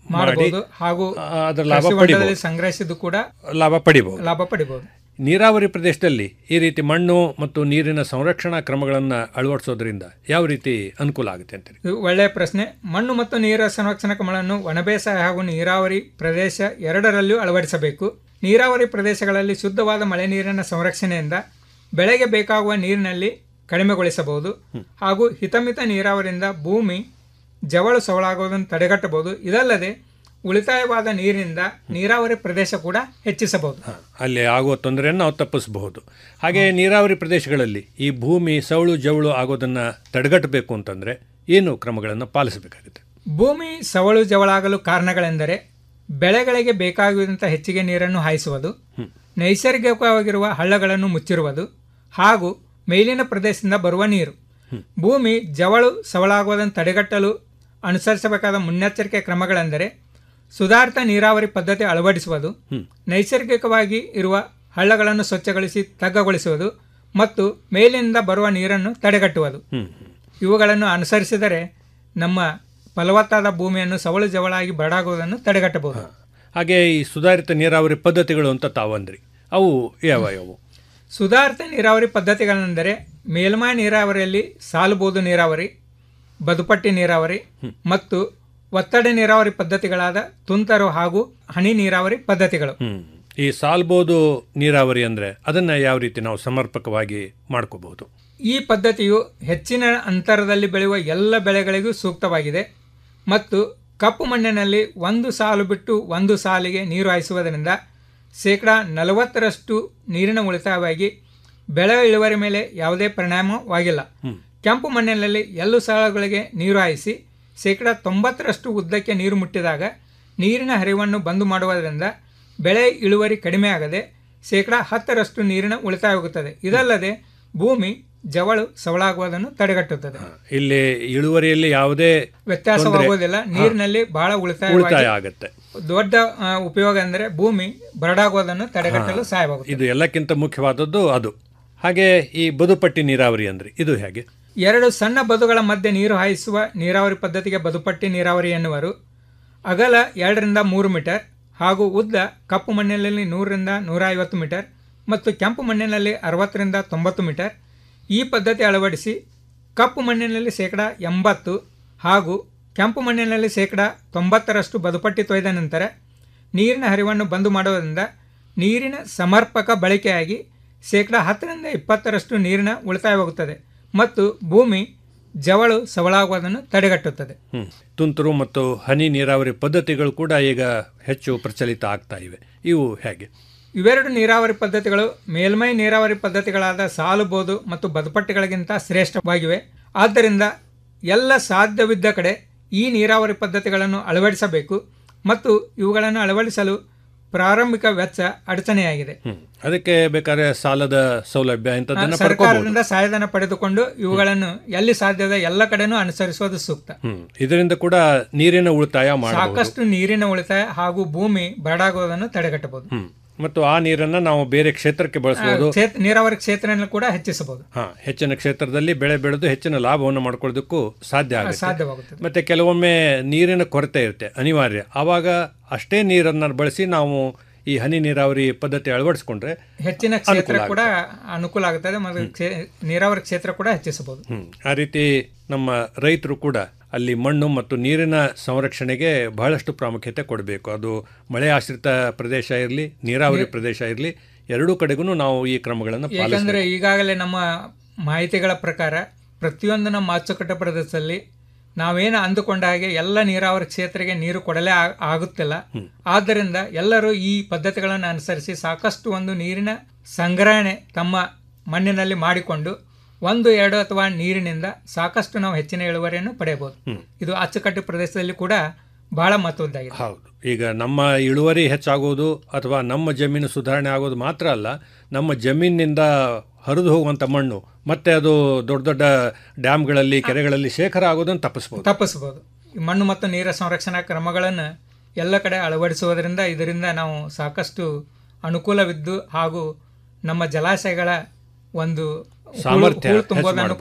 ಮಾಡಬಹುದು ಹಾಗೂ ಅದರ ಲಾಭ ಕೃಷಿ ಹೊಂಡದಲ್ಲಿ ಪಡಿಬಹುದು ಸಂಗ್ರಹಿಸಿದ್ದು ಕೂಡ ಲಾಭ ಪಡಿಬಹುದು ಲಾಭ ಪಡಿಬಹುದು ನೀರಾವರಿ ಪ್ರದೇಶದಲ್ಲಿ ಈ ರೀತಿ ಮಣ್ಣು ಮತ್ತು ನೀರಿನ ಸಂರಕ್ಷಣಾ ಕ್ರಮಗಳನ್ನು ಅಳವಡಿಸೋದ್ರಿಂದ ಯಾವ ರೀತಿ ಅನುಕೂಲ ಆಗುತ್ತೆ ಅಂತೀರಿ ಇದು ಒಳ್ಳೆಯ ಪ್ರಶ್ನೆ ಮಣ್ಣು ಮತ್ತು ನೀರ ಸಂರಕ್ಷಣಾ ಕ್ರಮಗಳನ್ನು ಒಣಬೇಸಾಯ ಹಾಗೂ ನೀರಾವರಿ ಪ್ರದೇಶ ಎರಡರಲ್ಲಿಯೂ ಅಳವಡಿಸಬೇಕು ನೀರಾವರಿ ಪ್ರದೇಶಗಳಲ್ಲಿ ಶುದ್ಧವಾದ ಮಳೆ ನೀರಿನ ಸಂರಕ್ಷಣೆಯಿಂದ ಬೆಳೆಗೆ ಬೇಕಾಗುವ ನೀರಿನಲ್ಲಿ ಕಡಿಮೆಗೊಳಿಸಬಹುದು ಹಾಗೂ ಹಿತಮಿತ ನೀರಾವರಿಯಿಂದ ಭೂಮಿ ಜವಳು ಸವಳಾಗುವುದನ್ನು ತಡೆಗಟ್ಟಬಹುದು ಇದಲ್ಲದೆ ಉಳಿತಾಯವಾದ ನೀರಿನಿಂದ ನೀರಾವರಿ ಪ್ರದೇಶ ಕೂಡ ಹೆಚ್ಚಿಸಬಹುದು ಅಲ್ಲಿ ಆಗುವ ತೊಂದರೆಯನ್ನು ನಾವು ತಪ್ಪಿಸಬಹುದು ಹಾಗೆ ನೀರಾವರಿ ಪ್ರದೇಶಗಳಲ್ಲಿ ಈ ಭೂಮಿ ಸವಳು ಜವಳು ಆಗೋದನ್ನು ತಡೆಗಟ್ಟಬೇಕು ಅಂತಂದರೆ ಏನು ಕ್ರಮಗಳನ್ನು ಪಾಲಿಸಬೇಕಾಗುತ್ತೆ ಭೂಮಿ ಸವಳು ಜವಳಾಗಲು ಕಾರಣಗಳೆಂದರೆ ಬೆಳೆಗಳಿಗೆ ಬೇಕಾಗುವಂಥ ಹೆಚ್ಚಿಗೆ ನೀರನ್ನು ಹಾಯಿಸುವುದು ನೈಸರ್ಗಿಕವಾಗಿರುವ ಹಳ್ಳಗಳನ್ನು ಮುಚ್ಚಿರುವುದು ಹಾಗೂ ಮೇಲಿನ ಪ್ರದೇಶದಿಂದ ಬರುವ ನೀರು ಭೂಮಿ ಜವಳು ಸವಳಾಗುವುದನ್ನು ತಡೆಗಟ್ಟಲು ಅನುಸರಿಸಬೇಕಾದ ಮುನ್ನೆಚ್ಚರಿಕೆ ಕ್ರಮಗಳೆಂದರೆ ಸುಧಾರಿತ ನೀರಾವರಿ ಪದ್ಧತಿ ಅಳವಡಿಸುವುದು ನೈಸರ್ಗಿಕವಾಗಿ ಇರುವ ಹಳ್ಳಗಳನ್ನು ಸ್ವಚ್ಛಗೊಳಿಸಿ ತಗ್ಗಗೊಳಿಸುವುದು ಮತ್ತು ಮೇಲಿನಿಂದ ಬರುವ ನೀರನ್ನು ತಡೆಗಟ್ಟುವುದು ಇವುಗಳನ್ನು ಅನುಸರಿಸಿದರೆ ನಮ್ಮ ಫಲವತ್ತಾದ ಭೂಮಿಯನ್ನು ಸವಳು ಜವಳಾಗಿ ಬರಡಾಗುವುದನ್ನು ತಡೆಗಟ್ಟಬಹುದು ಹಾಗೆ ಈ ಸುಧಾರಿತ ನೀರಾವರಿ ಪದ್ಧತಿಗಳು ಅಂತ ತಾವಂದ್ರಿ ಅವು ಯಾವ ಯಾವ ಸುಧಾರಿತ ನೀರಾವರಿ ಪದ್ಧತಿಗಳೆಂದರೆ ಮೇಲ್ಮೈ ನೀರಾವರಿಯಲ್ಲಿ ಸಾಲುಬೋದು ನೀರಾವರಿ ಬದುಪಟ್ಟಿ ನೀರಾವರಿ ಮತ್ತು ಒತ್ತಡ ನೀರಾವರಿ ಪದ್ಧತಿಗಳಾದ ತುಂತರು ಹಾಗೂ ಹನಿ ನೀರಾವರಿ ಪದ್ಧತಿಗಳು ಈ ಸಾಲ್ಬೋದು ನೀರಾವರಿ ಅಂದರೆ ಅದನ್ನು ಯಾವ ರೀತಿ ನಾವು ಸಮರ್ಪಕವಾಗಿ ಮಾಡ್ಕೋಬಹುದು ಈ ಪದ್ಧತಿಯು ಹೆಚ್ಚಿನ ಅಂತರದಲ್ಲಿ ಬೆಳೆಯುವ ಎಲ್ಲ ಬೆಳೆಗಳಿಗೂ ಸೂಕ್ತವಾಗಿದೆ ಮತ್ತು ಕಪ್ಪು ಮಣ್ಣಿನಲ್ಲಿ ಒಂದು ಸಾಲು ಬಿಟ್ಟು ಒಂದು ಸಾಲಿಗೆ ನೀರು ಹಾಯಿಸುವುದರಿಂದ ಶೇಕಡ ನಲವತ್ತರಷ್ಟು ನೀರಿನ ಉಳಿತಾಯವಾಗಿ ಬೆಳೆ ಇಳುವರಿ ಮೇಲೆ ಯಾವುದೇ ಪರಿಣಾಮವಾಗಿಲ್ಲ ಕೆಂಪು ಮಣ್ಣಿನಲ್ಲಿ ಎಲ್ಲೂ ಸಾಲುಗಳಿಗೆ ನೀರು ಹಾಯಿಸಿ ಶೇಕಡ ತೊಂಬತ್ತರಷ್ಟು ಉದ್ದಕ್ಕೆ ನೀರು ಮುಟ್ಟಿದಾಗ ನೀರಿನ ಹರಿವನ್ನು ಬಂದು ಮಾಡುವುದರಿಂದ ಬೆಳೆ ಇಳುವರಿ ಕಡಿಮೆ ಆಗದೆ ಶೇಕಡ ಹತ್ತರಷ್ಟು ನೀರಿನ ಉಳಿತಾಯವಾಗುತ್ತದೆ ಇದಲ್ಲದೆ ಭೂಮಿ ಜವಳು ಸವಳಾಗುವುದನ್ನು ತಡೆಗಟ್ಟುತ್ತದೆ ಇಲ್ಲಿ ಇಳುವರಿಯಲ್ಲಿ ಯಾವುದೇ ವ್ಯತ್ಯಾಸವಾಗುವುದಿಲ್ಲ ತೊಂದ್ರೆ- ನೀರಿನಲ್ಲಿ ಬಹಳ ಉಳಿತಾಯ ಉಳಿತಾಯ ಆಗುತ್ತೆ ದೊಡ್ಡ ಆ, ಉಪಯೋಗ ಅಂದರೆ ಭೂಮಿ ಬರಡಾಗುವುದನ್ನು ತಡೆಗಟ್ಟಲು ಹಾ. ಸಹಾಯವಾಗುತ್ತದೆ ಇದು ಎಲ್ಲಕ್ಕಿಂತ ಮುಖ್ಯವಾದದ್ದು ಅದು ಹಾಗೆ ಈ ಬದುಪಟ್ಟಿ ನೀರಾವರಿ ಅಂದ್ರೆ ಇದು ಹೇಗೆ ಎರಡು ಸಣ್ಣ ಬದುಗಳ ಮಧ್ಯೆ ನೀರು ಹಾಯಿಸುವ ನೀರಾವರಿ ಪದ್ಧತಿಗೆ ಬದುಪಟ್ಟಿ ನೀರಾವರಿ ಎನ್ನುವರು ಅಗಲ ಎರಡರಿಂದ ಮೂರು ಮೀಟರ್ ಹಾಗೂ ಉದ್ದ ಕಪ್ಪು ಮಣ್ಣಿನಲ್ಲಿ ನೂರರಿಂದ ನೂರ ಐವತ್ತು ಮೀಟರ್ ಮತ್ತು ಕೆಂಪು ಮಣ್ಣಿನಲ್ಲಿ ಅರವತ್ತರಿಂದ ತೊಂಬತ್ತು ಮೀಟರ್ ಈ ಪದ್ಧತಿ ಅಳವಡಿಸಿ ಕಪ್ಪು ಮಣ್ಣಿನಲ್ಲಿ ಶೇಕಡ ಎಂಬತ್ತು ಹಾಗೂ ಕೆಂಪು ಮಣ್ಣಿನಲ್ಲಿ ಶೇಕಡ ತೊಂಬತ್ತರಷ್ಟು ಬದುಪಟ್ಟಿ ತೊಯ್ದ ನಂತರ ನೀರಿನ ಹರಿವನ್ನು ಬಂದು ಮಾಡುವುದರಿಂದ ನೀರಿನ ಸಮರ್ಪಕ ಬಳಕೆಯಾಗಿ ಶೇಕಡ ಹತ್ತರಿಂದ ಇಪ್ಪತ್ತರಷ್ಟು ನೀರಿನ ಉಳಿತಾಯವಾಗುತ್ತದೆ ಮತ್ತು ಭೂಮಿ ಜವಳು ಸವಳಾಗುವುದನ್ನು ತಡೆಗಟ್ಟುತ್ತದೆ ಹ್ಮ್. ತುಂತುರು ಮತ್ತು ಹನಿ ನೀರಾವರಿ ಪದ್ಧತಿಗಳು ಕೂಡ ಈಗ ಹೆಚ್ಚು ಪ್ರಚಲಿತ ಆಗ್ತಾ ಇವೆ ಇವು ಹೇಗೆ ಇವೆರಡು ನೀರಾವರಿ ಪದ್ಧತಿಗಳು ಮೇಲ್ಮೈ ನೀರಾವರಿ ಪದ್ಧತಿಗಳಾದ ಸಾಲುಬೋದು ಮತ್ತು ಬದುಪಟ್ಟಿಗಳಿಗಿಂತ ಶ್ರೇಷ್ಠವಾಗಿವೆ ಆದ್ದರಿಂದ ಎಲ್ಲ ಸಾಧ್ಯವಿದ್ದ ಕಡೆ ಈ ನೀರಾವರಿ ಪದ್ಧತಿಗಳನ್ನು ಅಳವಡಿಸಬೇಕು ಮತ್ತು ಇವುಗಳನ್ನು ಅಳವಡಿಸಲು ಪ್ರಾರಂಭಿಕ ವೆಚ್ಚ ಅಡಚಣೆಯಾಗಿದೆ ಹ್ಮ್. ಅದಕ್ಕೆ ಬೇಕಾದ್ರೆ ಸಾಲದ ಸೌಲಭ್ಯ ಇಂಥದ್ದನ್ನ ಪಡ್ಕೋಬಹುದು ಸರ್ಕಾರದಿಂದ ಸಹಾಯಧನ ಪಡೆದುಕೊಂಡು ಇವುಗಳನ್ನು ಎಲ್ಲಿ ಸಾಧ್ಯದ ಎಲ್ಲ ಕಡೆನೂ ಅನುಸರಿಸುವುದು ಸೂಕ್ತ ಹ್ಮ್ ಇದರಿಂದ ಕೂಡ ನೀರಿನ ಉಳಿತಾಯ ಮಾಡಬಹುದು ಸಾಕಷ್ಟು ನೀರಿನ ಉಳಿತಾಯ ಹಾಗೂ ಭೂಮಿ ಬರಡಾಗುವುದನ್ನು ತಡೆಗಟ್ಟಬಹುದು ಹ್ಮ್ ಮತ್ತು ಆ ನೀರನ್ನ ನಾವು ಬೇರೆ ಕ್ಷೇತ್ರಕ್ಕೆ ಬಳಸಬಹುದು ಆ, ಕ್ಷೇತ್ರ- ನೀರಾವರಿ ಕ್ಷೇತ್ರವನ್ನು ಕೂಡ ಹೆಚ್ಚಿಸಬಹುದು ಹಾ ಹೆಚ್ಚಿನ ಕ್ಷೇತ್ರದಲ್ಲಿ ಬೆಳೆ ಬೆಳೆದು ಹೆಚ್ಚಿನ ಲಾಭವನ್ನು ಮಾಡ್ಕೊಳ್ಳೋದಕ್ಕೂ ಸಾಧ್ಯ ಆಗುತ್ತೆ ಸಾಧ್ಯವಾಗುತ್ತದೆ ಮತ್ತೆ ಕೆಲವೊಮ್ಮೆ ನೀರಿನ ಕೊರತೆ ಇರುತ್ತೆ ಅನಿವಾರ್ಯ ಆವಾಗ ಅಷ್ಟೇ ನೀರನ್ನು ಬಳಸಿ ನಾವು ಈ ಹನಿ ನೀರಾವರಿ ಪದ್ಧತಿ ಅಳವಡಿಸ್ಕೊಂಡ್ರೆ ಹೆಚ್ಚಿನ ಕ್ಷೇತ್ರ ಅನುಕೂಲ ಕೂಡ ಅನುಕೂಲ ಆಗುತ್ತದೆ ಮತ್ತು ಕ್ಷೇ- ನೀರಾವರಿ ಕ್ಷೇತ್ರ ಕೂಡ ಹೆಚ್ಚಿಸಬಹುದು ಹ್ಮ್. ಆ ರೀತಿ ನಮ್ಮ ರೈತರು ಕೂಡ ಅಲ್ಲಿ ಮಣ್ಣು ಮತ್ತು ನೀರಿನ ಸಂರಕ್ಷಣೆಗೆ ಬಹಳಷ್ಟು ಪ್ರಾಮುಖ್ಯತೆ ಕೊಡಬೇಕು ಅದು ಮಳೆ ಆಶ್ರಿತ ಪ್ರದೇಶ ಇರಲಿ ನೀರಾವರಿ ಪ್ರದೇಶ ಇರಲಿ ಎರಡೂ ಕಡೆಗೂ ನಾವು ಈ ಕ್ರಮಗಳನ್ನು ಏಕೆಂದರೆ ಪಾಲಿಸಬೇಕು ಈಗಾಗಲೇ ನಮ್ಮ ಮಾಹಿತಿಗಳ ಪ್ರಕಾರ ಪ್ರತಿಯೊಂದು ನಮ್ಮ ಅಚ್ಚುಕಟ್ಟ ಪ್ರದೇಶದಲ್ಲಿ ನಾವೇನು ಅಂದುಕೊಂಡ ಹಾಗೆ ಎಲ್ಲ ನೀರಾವರಿ ಕ್ಷೇತ್ರಕ್ಕೆ ನೀರು ಕೊಡಲೇ ಆ- ಆಗುತ್ತಿಲ್ಲ ಆದ್ದರಿಂದ ಎಲ್ಲರೂ ಈ ಪದ್ಧತಿಗಳನ್ನು ಅನುಸರಿಸಿ ಸಾಕಷ್ಟು ಒಂದು ನೀರಿನ ಸಂಗ್ರಹಣೆ ತಮ್ಮ ಮಣ್ಣಿನಲ್ಲಿ ಮಾಡಿಕೊಂಡು ಒಂದು ಎರಡು ಅಥವಾ ನೀರಿನಿಂದ ಸಾಕಷ್ಟು ನಾವು ಹೆಚ್ಚಿನ ಇಳುವರಿಯನ್ನು ಪಡೆಯಬಹುದು ಹ್ಮ್. ಇದು ಅಚ್ಚುಕಟ್ಟು ಪ್ರದೇಶದಲ್ಲಿ ಕೂಡ ಬಹಳ ಮಹತ್ವದ್ದಾಗಿದೆ ಹೌದು ಈಗ ನಮ್ಮ ಇಳುವರಿ ಹೆಚ್ಚಾಗೋದು ಅಥವಾ ನಮ್ಮ ಜಮೀನು ಸುಧಾರಣೆ ಆಗೋದು ಮಾತ್ರ ಅಲ್ಲ ನಮ್ಮ ಜಮೀನಿನಿಂದ ಹರಿದು ಹೋಗುವಂಥ ಮಣ್ಣು ಮತ್ತೆ ಅದು ದೊಡ್ಡ ದೊಡ್ಡ ಡ್ಯಾಮ್ಗಳಲ್ಲಿ ಕೆರೆಗಳಲ್ಲಿ ಶೇಖರ ಆಗೋದನ್ನು ತಪ್ಪಿಸ್ಬೋದು ತಪ್ಪಿಸಬಹುದು ಈ ಮಣ್ಣು ಮತ್ತು ನೀರ ಸಂರಕ್ಷಣಾ ಕ್ರಮಗಳನ್ನು ಎಲ್ಲ ಕಡೆ ಅಳವಡಿಸುವುದರಿಂದ ಇದರಿಂದ ನಾವು ಸಾಕಷ್ಟು ಅನುಕೂಲವಿದ್ದು ಹಾಗೂ ನಮ್ಮ ಜಲಾಶಯಗಳ ಒಂದು ಹೂಳು- ಸಾಮರ್ಥ್ಯ ಹೂಳು ಹೆಚ್ಚು ತುಂಬೋದನ್ನು ಮಾಡ್ಬೋದು. ಕೂಡ